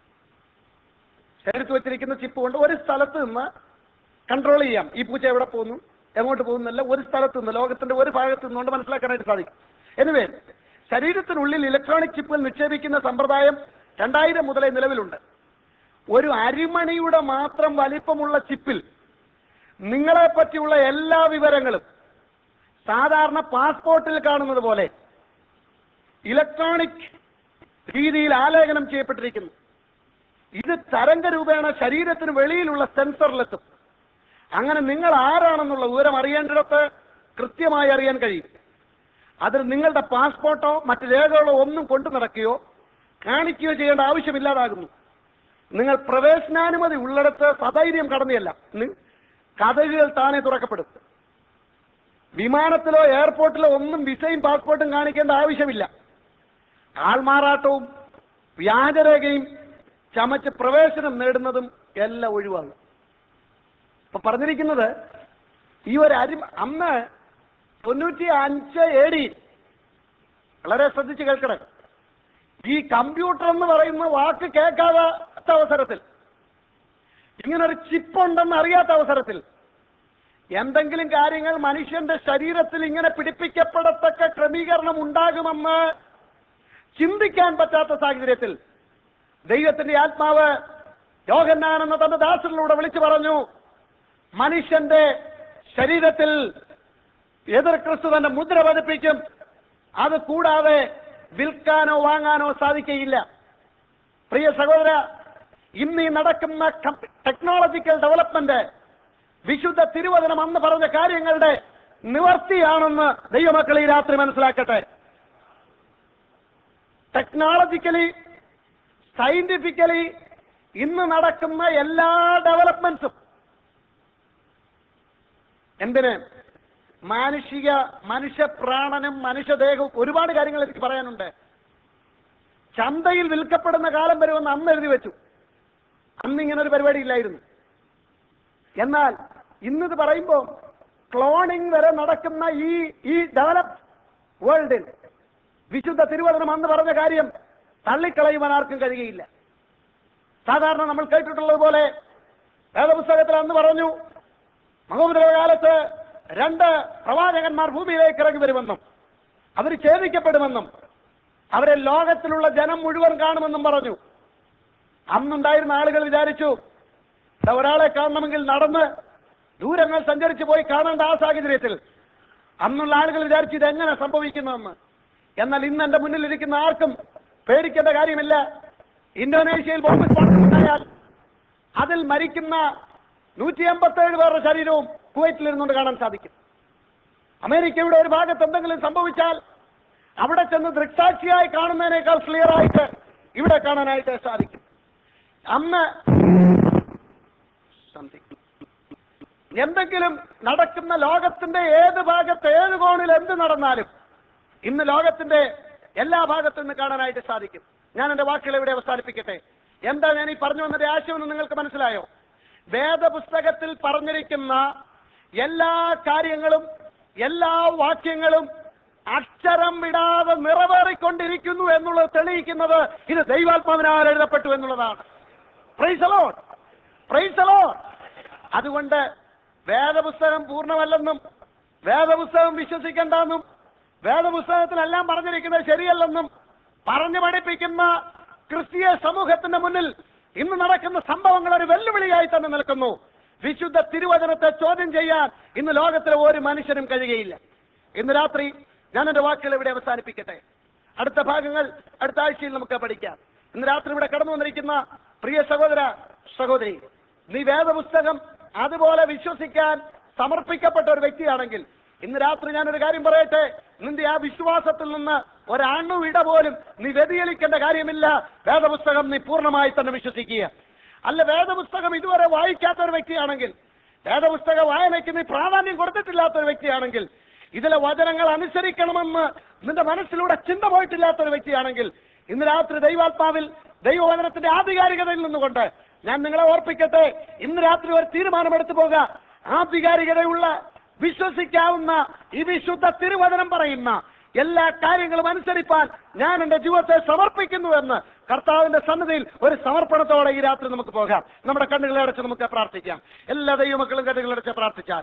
ശരീരത്തിൽ വെച്ചിരിക്കുന്ന ചിപ്പ് കൊണ്ട് ഒരു സ്ഥലത്ത് നിന്ന് കൺട്രോൾ ചെയ്യാം ഈ പൂച്ച എവിടെ പോകുന്നു എങ്ങോട്ട് പോകുന്നില്ല ഒരു സ്ഥലത്ത് നിന്ന് ലോകത്തിന്റെ ഒരു ഭാഗത്ത് നിന്നുകൊണ്ട് മനസ്സിലാക്കാനായിട്ട് സാധിക്കും എനിവേ ശരീരത്തിനുള്ളിൽ ഇലക്ട്രോണിക് ചിപ്പുകൾ നിക്ഷേപിക്കുന്ന സമ്പ്രദായം രണ്ടായിരം മുതലേ നിലവിലുണ്ട് ഒരു അരിമണിയുടെ മാത്രം വലിപ്പമുള്ള ചിപ്പിൽ നിങ്ങളെ പറ്റിയുള്ള എല്ലാ വിവരങ്ങളും സാധാരണ പാസ്പോർട്ടിൽ കാണുന്നത് പോലെ ഇലക്ട്രോണിക് രീതിയിൽ ആലേഖനം ചെയ്യപ്പെട്ടിരിക്കുന്നു ഇത് തരംഗരൂപേണ ശരീരത്തിന് വെളിയിലുള്ള സെൻസറിലെത്തും അങ്ങനെ നിങ്ങൾ ആരാണെന്നുള്ള വിവരം അറിയേണ്ടിടത്ത് കൃത്യമായി അറിയാൻ കഴിയും അതിൽ നിങ്ങളുടെ പാസ്പോർട്ടോ മറ്റ് രേഖകളോ ഒന്നും കൊണ്ടു നടക്കുകയോ കാണിക്കുകയോ ചെയ്യേണ്ട ആവശ്യമില്ലാതാകുന്നു നിങ്ങൾ പ്രവേശനാനുമതി ഉള്ളിടത്ത് സധൈര്യം കടന്നിയല്ല നി- കഥകുകൾ താനെ തുറക്കപ്പെടും വിമാനത്തിലോ എയർപോർട്ടിലോ ഒന്നും വിസയും പാസ്പോർട്ടും കാണിക്കേണ്ട ആവശ്യമില്ല ആൾമാറാട്ടവും വ്യാജരേഖയും ചമച്ച് പ്രവേശനം നേടുന്നതും എല്ലാം ഒഴിവാകും ഇപ്പൊ പറഞ്ഞിരിക്കുന്നത് ഈ ഒരു അരി അന്ന് തൊണ്ണൂറ്റി അഞ്ച് എ ഡി വളരെ ശ്രദ്ധിച്ച് കേൾക്കണേ ഈ കമ്പ്യൂട്ടർ എന്ന് പറയുന്ന വാക്ക് കേൾക്കാത്ത അവസരത്തിൽ ഇങ്ങനൊരു ചിപ്പ് ഉണ്ടെന്ന് അറിയാത്ത അവസരത്തിൽ എന്തെങ്കിലും കാര്യങ്ങൾ മനുഷ്യന്റെ ശരീരത്തിൽ ഇങ്ങനെ പിടിപ്പിക്കപ്പെടത്തക്ക ക്രമീകരണം ഉണ്ടാകുമെന്ന് ചിന്തിക്കാൻ പറ്റാത്ത സാഹചര്യത്തിൽ ദൈവത്തിന്റെ ആത്മാവ് യോഹന്നാൻ എന്ന തന്റെ ദാസനിലൂടെ വിളിച്ചു പറഞ്ഞു മനുഷ്യന്റെ ശരീരത്തിൽ എതിർ ക്രിസ്തു തന്റെ മുദ്ര പതിപ്പിക്കും അത് കൂടാതെ വിൽക്കാനോ വാങ്ങാനോ സാധിക്കയില്ല പ്രിയ സഹോദര ഇന്ന് ഈ നടക്കുന്ന ടെക്നോളജിക്കൽ ഡെവലപ്മെന്റ് വിശുദ്ധ തിരുവചനം അന്ന് പറഞ്ഞ കാര്യങ്ങളുടെ നിവർത്തിയാണെന്ന് ദൈവമക്കൾ ഈ രാത്രി മനസ്സിലാക്കട്ടെ ടെക്നോളജിക്കലി സയന്റിഫിക്കലി ഇന്ന് നടക്കുന്ന എല്ലാ ഡെവലപ്മെന്റ്സും എന്തിന് മാനുഷിക മനുഷ്യപ്രാണനും മനുഷ്യദേഹവും ഒരുപാട് കാര്യങ്ങൾ എനിക്ക് പറയാനുണ്ട് ചന്തയിൽ വിൽക്കപ്പെടുന്ന കാലം വരുമെന്ന് അന്ന് എഴുതി വെച്ചു അന്ന് ഇങ്ങനെ ഒരു പരിപാടി ഇല്ലായിരുന്നു എന്നാൽ ഇന്നിത് പറയുമ്പോൾ ക്ലോണിംഗ് വരെ നടക്കുന്ന ഈ ഈ ഡെവലപ്പ് വേൾഡിൽ വിശുദ്ധ തിരുവചനം അന്ന് പറഞ്ഞ കാര്യം തള്ളിക്കളയുവാൻ ആർക്കും കഴിയുകയില്ല സാധാരണ നമ്മൾ കേട്ടിട്ടുള്ളത് പോലെ വേദപുസ്തകത്തിൽ അന്ന് പറഞ്ഞു മഹോദര കാലത്ത് രണ്ട് പ്രവാചകന്മാർ ഭൂമിയിലേക്ക് ഇറങ്ങി വരുമെന്നും അവർ ഛേദിക്കപ്പെടുമെന്നും അവരെ ലോകത്തിലുള്ള ജനം മുഴുവൻ കാണുമെന്നും പറഞ്ഞു അന്നുണ്ടായിരുന്ന ആളുകൾ വിചാരിച്ചു "ദാ ഒരാളെ കാണണമെങ്കിൽ നടന്ന് ദൂരങ്ങൾ സഞ്ചരിച്ചു പോയി കാണേണ്ട ആ സാഹചര്യത്തിൽ അന്നുള്ള ആളുകൾ വിചാരിച്ചു ഇത് എങ്ങനെ സംഭവിക്കുന്നുവെന്ന് എന്നാൽ ഇന്ന് എന്റെ മുന്നിൽ ഇരിക്കുന്ന ആർക്കും പേടിക്കേണ്ട കാര്യമില്ല ഇന്തോനേഷ്യയിൽ ബോംബ് സ്ഫോടനം ഉണ്ടായാൽ അതിൽ മരിക്കുന്ന നൂറ്റി അമ്പത്തേഴ് പേരുടെ ശരീരവും കുവൈറ്റിൽ ഇരുന്നുകൊണ്ട് കാണാൻ സാധിക്കും അമേരിക്കയുടെ ഒരു ഭാഗത്ത് എന്തെങ്കിലും സംഭവിച്ചാൽ അവിടെ ചെന്ന് ദൃക്സാക്ഷിയായി കാണുന്നതിനേക്കാൾ ക്ലിയർ ആയിട്ട് ഇവിടെ കാണാനായിട്ട് സാധിക്കും അന്ന് Something. എന്തെങ്കിലും നടക്കുന്ന ലോകത്തിന്റെ ഏത് ഭാഗത്ത് ഏത് കോണിൽ എന്ത് നടന്നാലും ഇന്ന് ലോകത്തിന്റെ എല്ലാ ഭാഗത്തു നിന്ന് കാണാനായിട്ട് സാധിക്കും ഞാൻ എന്റെ വാക്കുകൾ ഇവിടെ അവസാനിപ്പിക്കട്ടെ എന്താ ഞാൻ ഈ പറഞ്ഞു വന്നതിന്റെ ആശയമെന്ന് നിങ്ങൾക്ക് മനസ്സിലായോ വേദപുസ്തകത്തിൽ പറഞ്ഞിരിക്കുന്ന എല്ലാ കാര്യങ്ങളും എല്ലാ വാക്യങ്ങളും അക്ഷരം വിടാതെ നിറവേറിക്കൊണ്ടിരിക്കുന്നു എന്നുള്ളത് തെളിയിക്കുന്നത് ഇത് ദൈവാത്മാവിനാൽ എഴുതപ്പെട്ടു എന്നുള്ളതാണ് പ്രൈസലോ പ്രൈസലോ അതുകൊണ്ട് വേദപുസ്തകം പൂർണ്ണമല്ലെന്നും വേദപുസ്തകം വിശ്വസിക്കണ്ടെന്നും വേദപുസ്തകത്തിലെല്ലാം പറഞ്ഞിരിക്കുന്നത് ശരിയല്ലെന്നും പറഞ്ഞു പഠിപ്പിക്കുന്ന ക്രിസ്തീയ സമൂഹത്തിന്റെ മുന്നിൽ ഇന്ന് നടക്കുന്ന സംഭവങ്ങൾ ഒരു വെല്ലുവിളിയായി തന്നെ നിൽക്കുന്നു വിശുദ്ധ തിരുവചനത്തെ ചോദ്യം ചെയ്യാൻ ഇന്ന് ലോകത്തിലെ ഒരു മനുഷ്യനും കഴിയുകയില്ല ഇന്ന് രാത്രി ഞാൻ എന്റെ വാക്കുകൾ ഇവിടെ അവസാനിപ്പിക്കട്ടെ അടുത്ത ഭാഗങ്ങൾ അടുത്ത ആഴ്ചയിൽ നമുക്ക് പഠിക്കാം ഇന്ന് രാത്രി ഇവിടെ കടന്നു വന്നിരിക്കുന്ന പ്രിയ സഹോദര സഹോദരി നീ വേദപുസ്തകം അതുപോലെ വിശ്വസിക്കാൻ സമർപ്പിക്കപ്പെട്ട ഒരു വ്യക്തിയാണെങ്കിൽ ഇന്ന് രാത്രി ഞാനൊരു കാര്യം പറയട്ടെ നിന്റെ ആ വിശ്വാസത്തിൽ നിന്ന് ഒരണു ഇട പോലും നീ വ്യതിചലിക്കേണ്ട കാര്യമില്ല വേദപുസ്തകം നീ പൂർണ്ണമായി തന്നെ വിശ്വസിക്കുക അല്ല വേദപുസ്തകം ഇതുവരെ വായിക്കാത്ത ഒരു വ്യക്തിയാണെങ്കിൽ വേദപുസ്തക വായനയ്ക്ക് നീ പ്രാധാന്യം കൊടുത്തിട്ടില്ലാത്ത ഒരു വ്യക്തിയാണെങ്കിൽ ഇതിലെ വചനങ്ങൾ അനുസരിക്കണമെന്ന് നിന്റെ മനസ്സിലൂടെ ചിന്ത പോയിട്ടില്ലാത്ത ഒരു വ്യക്തിയാണെങ്കിൽ ഇന്ന് രാത്രി ദൈവാത്മാവിൽ ദൈവവചനത്തിന്റെ ആധികാരികതയിൽ നിന്നുകൊണ്ട് ഞാൻ നിങ്ങളെ ഓർപ്പിക്കട്ടെ ഇന്ന് രാത്രി ഒരു തീരുമാനമെടുത്തു പോകുക ആധികാരികതയുള്ള വിശ്വസിക്കാവുന്ന ഈ വിശുദ്ധ തിരുവചനം പറയുന്ന എല്ലാ കാര്യങ്ങളും അനുസരിപ്പാൻ ഞാൻ എന്റെ ജീവിതത്തെ സമർപ്പിക്കുന്നു എന്ന് കർത്താവിന്റെ സന്നദ്ധയിൽ ഒരു സമർപ്പണത്തോടെ ഈ രാത്രി നമുക്ക് പോകാം നമ്മുടെ കണ്ണുകളെ അടച്ച് നമുക്ക് പ്രാർത്ഥിക്കാം എല്ലാ ദൈവമക്കളും കണ്ണുകളടച്ച് പ്രാർത്ഥിച്ചാൽ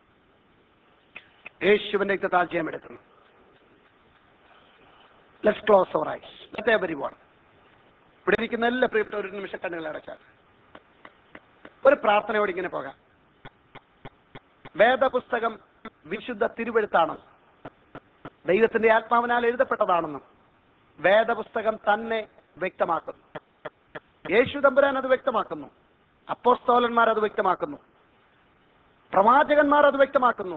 യേശുവിന്റെ താല്പര്യം എടുക്കുന്നു let's close our eyes let everyone ഇവിടെ ഇരിക്കുന്ന എല്ലാ പ്രിയപ്പെട്ട ഒരു നിമിഷം കണ്ണുകളെ അടച്ചാൽ ഒരു പ്രാർത്ഥനയോട് ഇങ്ങനെ പോകാം വേദപുസ്തകം വിശുദ്ധ തിരുവെഴുത്താണ് ദൈവത്തിന്റെ ആത്മാവിനാൽ എഴുതപ്പെട്ടതാണെന്നും വേദപുസ്തകം തന്നെ വ്യക്തമാക്കുന്നു യേശു തമ്പുരാൻ അത് വ്യക്തമാക്കുന്നു അപ്പോസ്തോലന്മാർ അത് വ്യക്തമാക്കുന്നു പ്രവാചകന്മാർ അത് വ്യക്തമാക്കുന്നു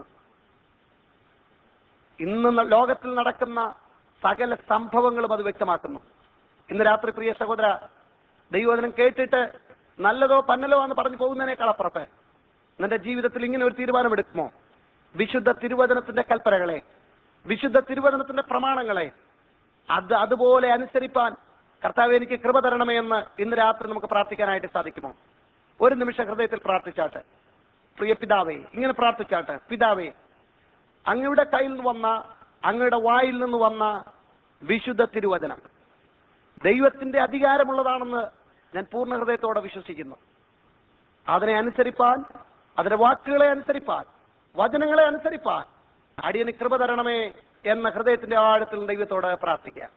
ഇന്ന് ന- ലോകത്തിൽ നടക്കുന്ന സകല സംഭവങ്ങളും അത് വ്യക്തമാക്കുന്നു ഇന്ന് രാത്രി പ്രിയ സഹോദര ദൈവവചനം കേട്ടിട്ട് നല്ലതോ പന്നലോ എന്ന് പറഞ്ഞു പോകുന്നതിനേക്കാൾ അപ്പുറത്ത് നിന്റെ ജീവിതത്തിൽ ഇങ്ങനെ ഒരു തീരുമാനമെടുക്കുമോ വിശുദ്ധ തിരുവചനത്തിന്റെ കൽപ്പനകളെ വിശുദ്ധ തിരുവചനത്തിന്റെ പ്രമാണങ്ങളെ അത് അതുപോലെ അനുസരിപ്പാൻ കർത്താവ് എനിക്ക് കൃപ തരണമേ എന്ന് ഇന്ന് രാത്രി നമുക്ക് പ്രാർത്ഥിക്കാനായിട്ട് സാധിക്കുമോ ഒരു നിമിഷം ഹൃദയത്തിൽ പ്രാർത്ഥിച്ചാട്ടെ പ്രിയ പിതാവേ ഇങ്ങനെ പ്രാർത്ഥിച്ചാട്ടെ പിതാവേ അങ്ങയുടെ കയ്യിൽ നിന്ന് വന്ന അങ്ങയുടെ വായിൽ നിന്ന് വന്ന വിശുദ്ധ തിരുവചനം ദൈവത്തിന്റെ അധികാരമുള്ളതാണെന്ന് ഞാൻ പൂർണ്ണ ഹൃദയത്തോടെ വിശ്വസിക്കുന്നു അതിനെ അനുസരിപ്പാൻ അതിന്റെ വാക്കുകളെ അനുസരിപ്പാൻ വചനങ്ങളെ അനുസരിപ്പാൻ അടിയന് കൃപ തരണമേ എന്ന ഹൃദയത്തിന്റെ ആഴത്തിൽ ദൈവത്തോട് പ്രാർത്ഥിക്കാം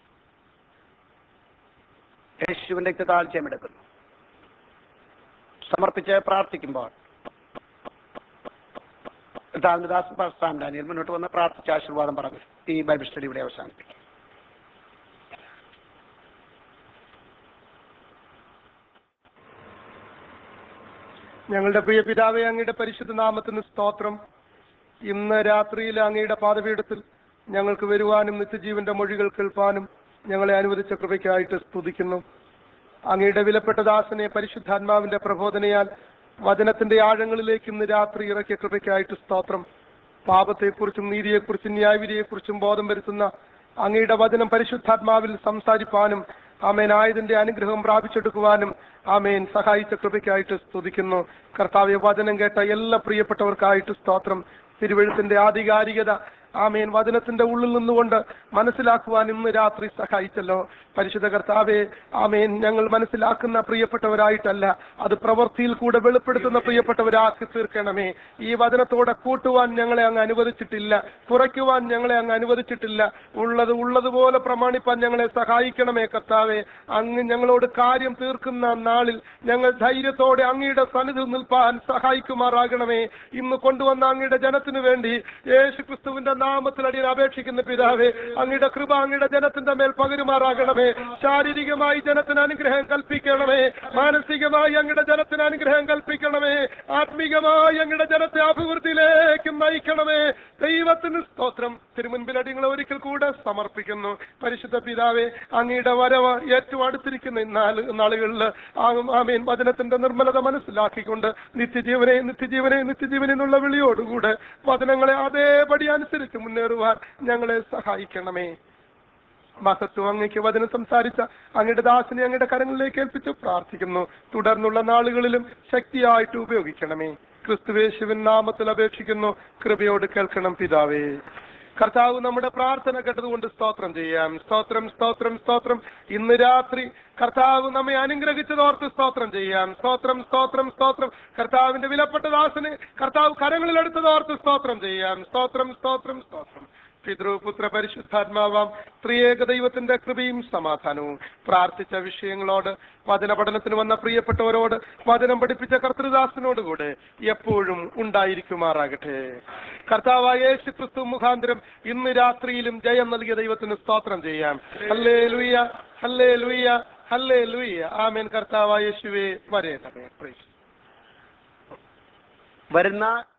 യേശുവിന്റെ താഴ്ചയം എടുക്കുന്നു സമർപ്പിച്ച് പ്രാർത്ഥിക്കുമ്പോൾ ദാസ് പാസ്താൻ ഡാനിയൽ മുന്നോട്ട് വന്ന് പ്രാർത്ഥിച്ച ആശീർവാദം പറഞ്ഞു ഈ ബൈബിൾ സ്റ്റഡി ഇവിടെ അവസാനിപ്പിക്കും ഞങ്ങളുടെ പ്രിയ പിതാവെ അങ്ങയുടെ പരിശുദ്ധ നാമത്തിന് സ്തോത്രം ഇന്ന് രാത്രിയിൽ അങ്ങയുടെ പാദപീഠത്തിൽ ഞങ്ങൾക്ക് വരുവാനും നിത്യജീവന്റെ മൊഴികൾ കേൾപ്പാനും ഞങ്ങളെ അനുവദിച്ച കൃപയ്ക്കായിട്ട് സ്തുതിക്കുന്നു അങ്ങയുടെ വിലപ്പെട്ട ദാസനെ പരിശുദ്ധാത്മാവിന്റെ പ്രബോധനയാൽ വചനത്തിന്റെ ആഴങ്ങളിലേക്ക് ഇന്ന് രാത്രി ഇറക്കിയ കൃപയ്ക്കായിട്ട് സ്തോത്രം പാപത്തെക്കുറിച്ചും നീതിയെക്കുറിച്ചും ന്യായവിധിയെക്കുറിച്ചും ബോധം വരുത്തുന്ന അങ്ങയുടെ വചനം പരിശുദ്ധാത്മാവിൽ സംസാരിപ്പാനും ആമേൻ ആയതിന്റെ അനുഗ്രഹം പ്രാപിച്ചെടുക്കുവാനും ആമേൻ സഹായിച്ച കൃപയ്ക്കായിട്ട് സ്തുതിക്കുന്നു കർത്താവ്യ വചനം കേട്ട എല്ലാ പ്രിയപ്പെട്ടവർക്കായിട്ട് സ്തോത്രം തിരുവഴുത്തിന്റെ ആധികാരികത ആമേൻ വചനത്തിന്റെ ഉള്ളിൽ നിന്നുകൊണ്ട് മനസ്സിലാക്കുവാൻ ഇന്ന് രാത്രി സഹായിച്ചല്ലോ പരിശുദ്ധ കർത്താവെ ആമേൻ ഞങ്ങൾ മനസ്സിലാക്കുന്ന പ്രിയപ്പെട്ടവരായിട്ടല്ല അത് പ്രവൃത്തിയിൽ കൂടെ വെളിപ്പെടുത്തുന്ന പ്രിയപ്പെട്ടവരാക്കി തീർക്കണമേ ഈ വചനത്തോടെ കൂട്ടുവാൻ ഞങ്ങളെ അങ്ങ് അനുവദിച്ചിട്ടില്ല കുറയ്ക്കുവാൻ ഞങ്ങളെ അങ്ങ് അനുവദിച്ചിട്ടില്ല ഉള്ളത് ഉള്ളതുപോലെ പ്രമാണിപ്പാൻ ഞങ്ങളെ സഹായിക്കണമേ കർത്താവെ അങ്ങ് ഞങ്ങളോട് കാര്യം തീർക്കുന്ന നാളിൽ ഞങ്ങൾ ധൈര്യത്തോടെ അങ്ങയുടെ സന്നിധിയിൽ നിൽപ്പാൻ സഹായിക്കുമാറാകണമേ ഇന്ന് കൊണ്ടുവന്ന അങ്ങയുടെ ജനത്തിനു വേണ്ടി യേശു ക്രിസ്തുവിന്റെ നാമത്തിൽ അടിയൻ അപേക്ഷിക്കുന്ന പിതാവേ അങ്ങയുടെ കൃപ അങ്ങയുടെ ജനത്തിന്റെ മേൽ പകരുമാറാകണമേ ശാരീരികമായി ജനത്തിന് അനുഗ്രഹം കൽപ്പിക്കണമേ മാനസികമായി അങ്ങയുടെ ജനത്തിന് അനുഗ്രഹം കൽപ്പിക്കണമേ ആത്മീകമായി അങ്ങയുടെ ജനത്തെ അഭിവൃദ്ധിയിലേക്ക് നയിക്കണമേ ദൈവത്തിന് സ്തോത്രം തിരുമുൻപിൽ അടിയങ്ങളെ ഒരിക്കൽ കൂടെ സമർപ്പിക്കുന്നു പരിശുദ്ധ പിതാവേ അങ്ങയുടെ വരവ് ഏറ്റവും അടുത്തിരിക്കുന്ന ഈ നാല് നാളുകളിൽ ആമീൻ വചനത്തിന്റെ നിർമ്മലത മനസ്സിലാക്കിക്കൊണ്ട് നിത്യജീവനെ നിത്യജീവനെ നിത്യജീവനെ എന്നുള്ള വിളിയോടുകൂടെ വചനങ്ങളെ അതേപടി അനുസരിച്ച് മുന്നേറുവാൻ ഞങ്ങളെ സഹായിക്കണമേ മഹത്വം അങ്ങയ്ക്ക് വചനം സംസാരിച്ച അങ്ങയുടെ ദാസനെ അങ്ങയുടെ കരങ്ങളിലേക്ക് ഏൽപ്പിച്ച് പ്രാർത്ഥിക്കുന്നു തുടർന്നുള്ള നാളുകളിലും ശക്തിയായിട്ട് ഉപയോഗിക്കണമേ ക്രിസ്തുവേശുവിൻ നാമത്തിൽ അപേക്ഷിക്കുന്നു കൃപയോട് കേൾക്കണം പിതാവേ കർത്താവ് നമ്മുടെ പ്രാർത്ഥന കേട്ടതുകൊണ്ട് സ്തോത്രം ചെയ്യാം സ്തോത്രം സ്തോത്രം സ്തോത്രം ഇന്ന് രാത്രി കർത്താവ് നമ്മെ അനുഗ്രഹിച്ചതോർത്ത് സ്തോത്രം ചെയ്യാം സ്തോത്രം സ്തോത്രം സ്തോത്രം കർത്താവിന്റെ വിലപ്പെട്ട ദാസന് കർത്താവ് കരങ്ങളിലെടുത്തതോർത്ത് സ്തോത്രം ചെയ്യാം സ്തോത്രം സ്തോത്രം സ്തോത്രം പിതൃപുത്ര പരിശുദ്ധാത്മാവാം ത്രിയേക ദൈവത്തിന്റെ കൃപയും സമാധാനവും പ്രാർത്ഥിച്ച വിഷയങ്ങളോട് വചന പഠനത്തിന് വന്ന പ്രിയപ്പെട്ടവരോട് വചനം പഠിപ്പിച്ച കർത്തൃദാസനോടുകൂടെ എപ്പോഴും ഉണ്ടായിരിക്കുമാറാകട്ടെ കർത്താവായ യേശു ക്രിസ്തു മുഖാന്തരം ഇന്ന് രാത്രിയിലും ജയം നൽകിയ ദൈവത്തിന് സ്തോത്രം ചെയ്യാം ഹല്ലേ ലുയ്യ ഹല്ലേ ലുയ്യ ഹല്ലേ ലുയ്യ ആമേൻ കർത്താവായ യേശുവേ വരേണമേ Praise. വരുന്ന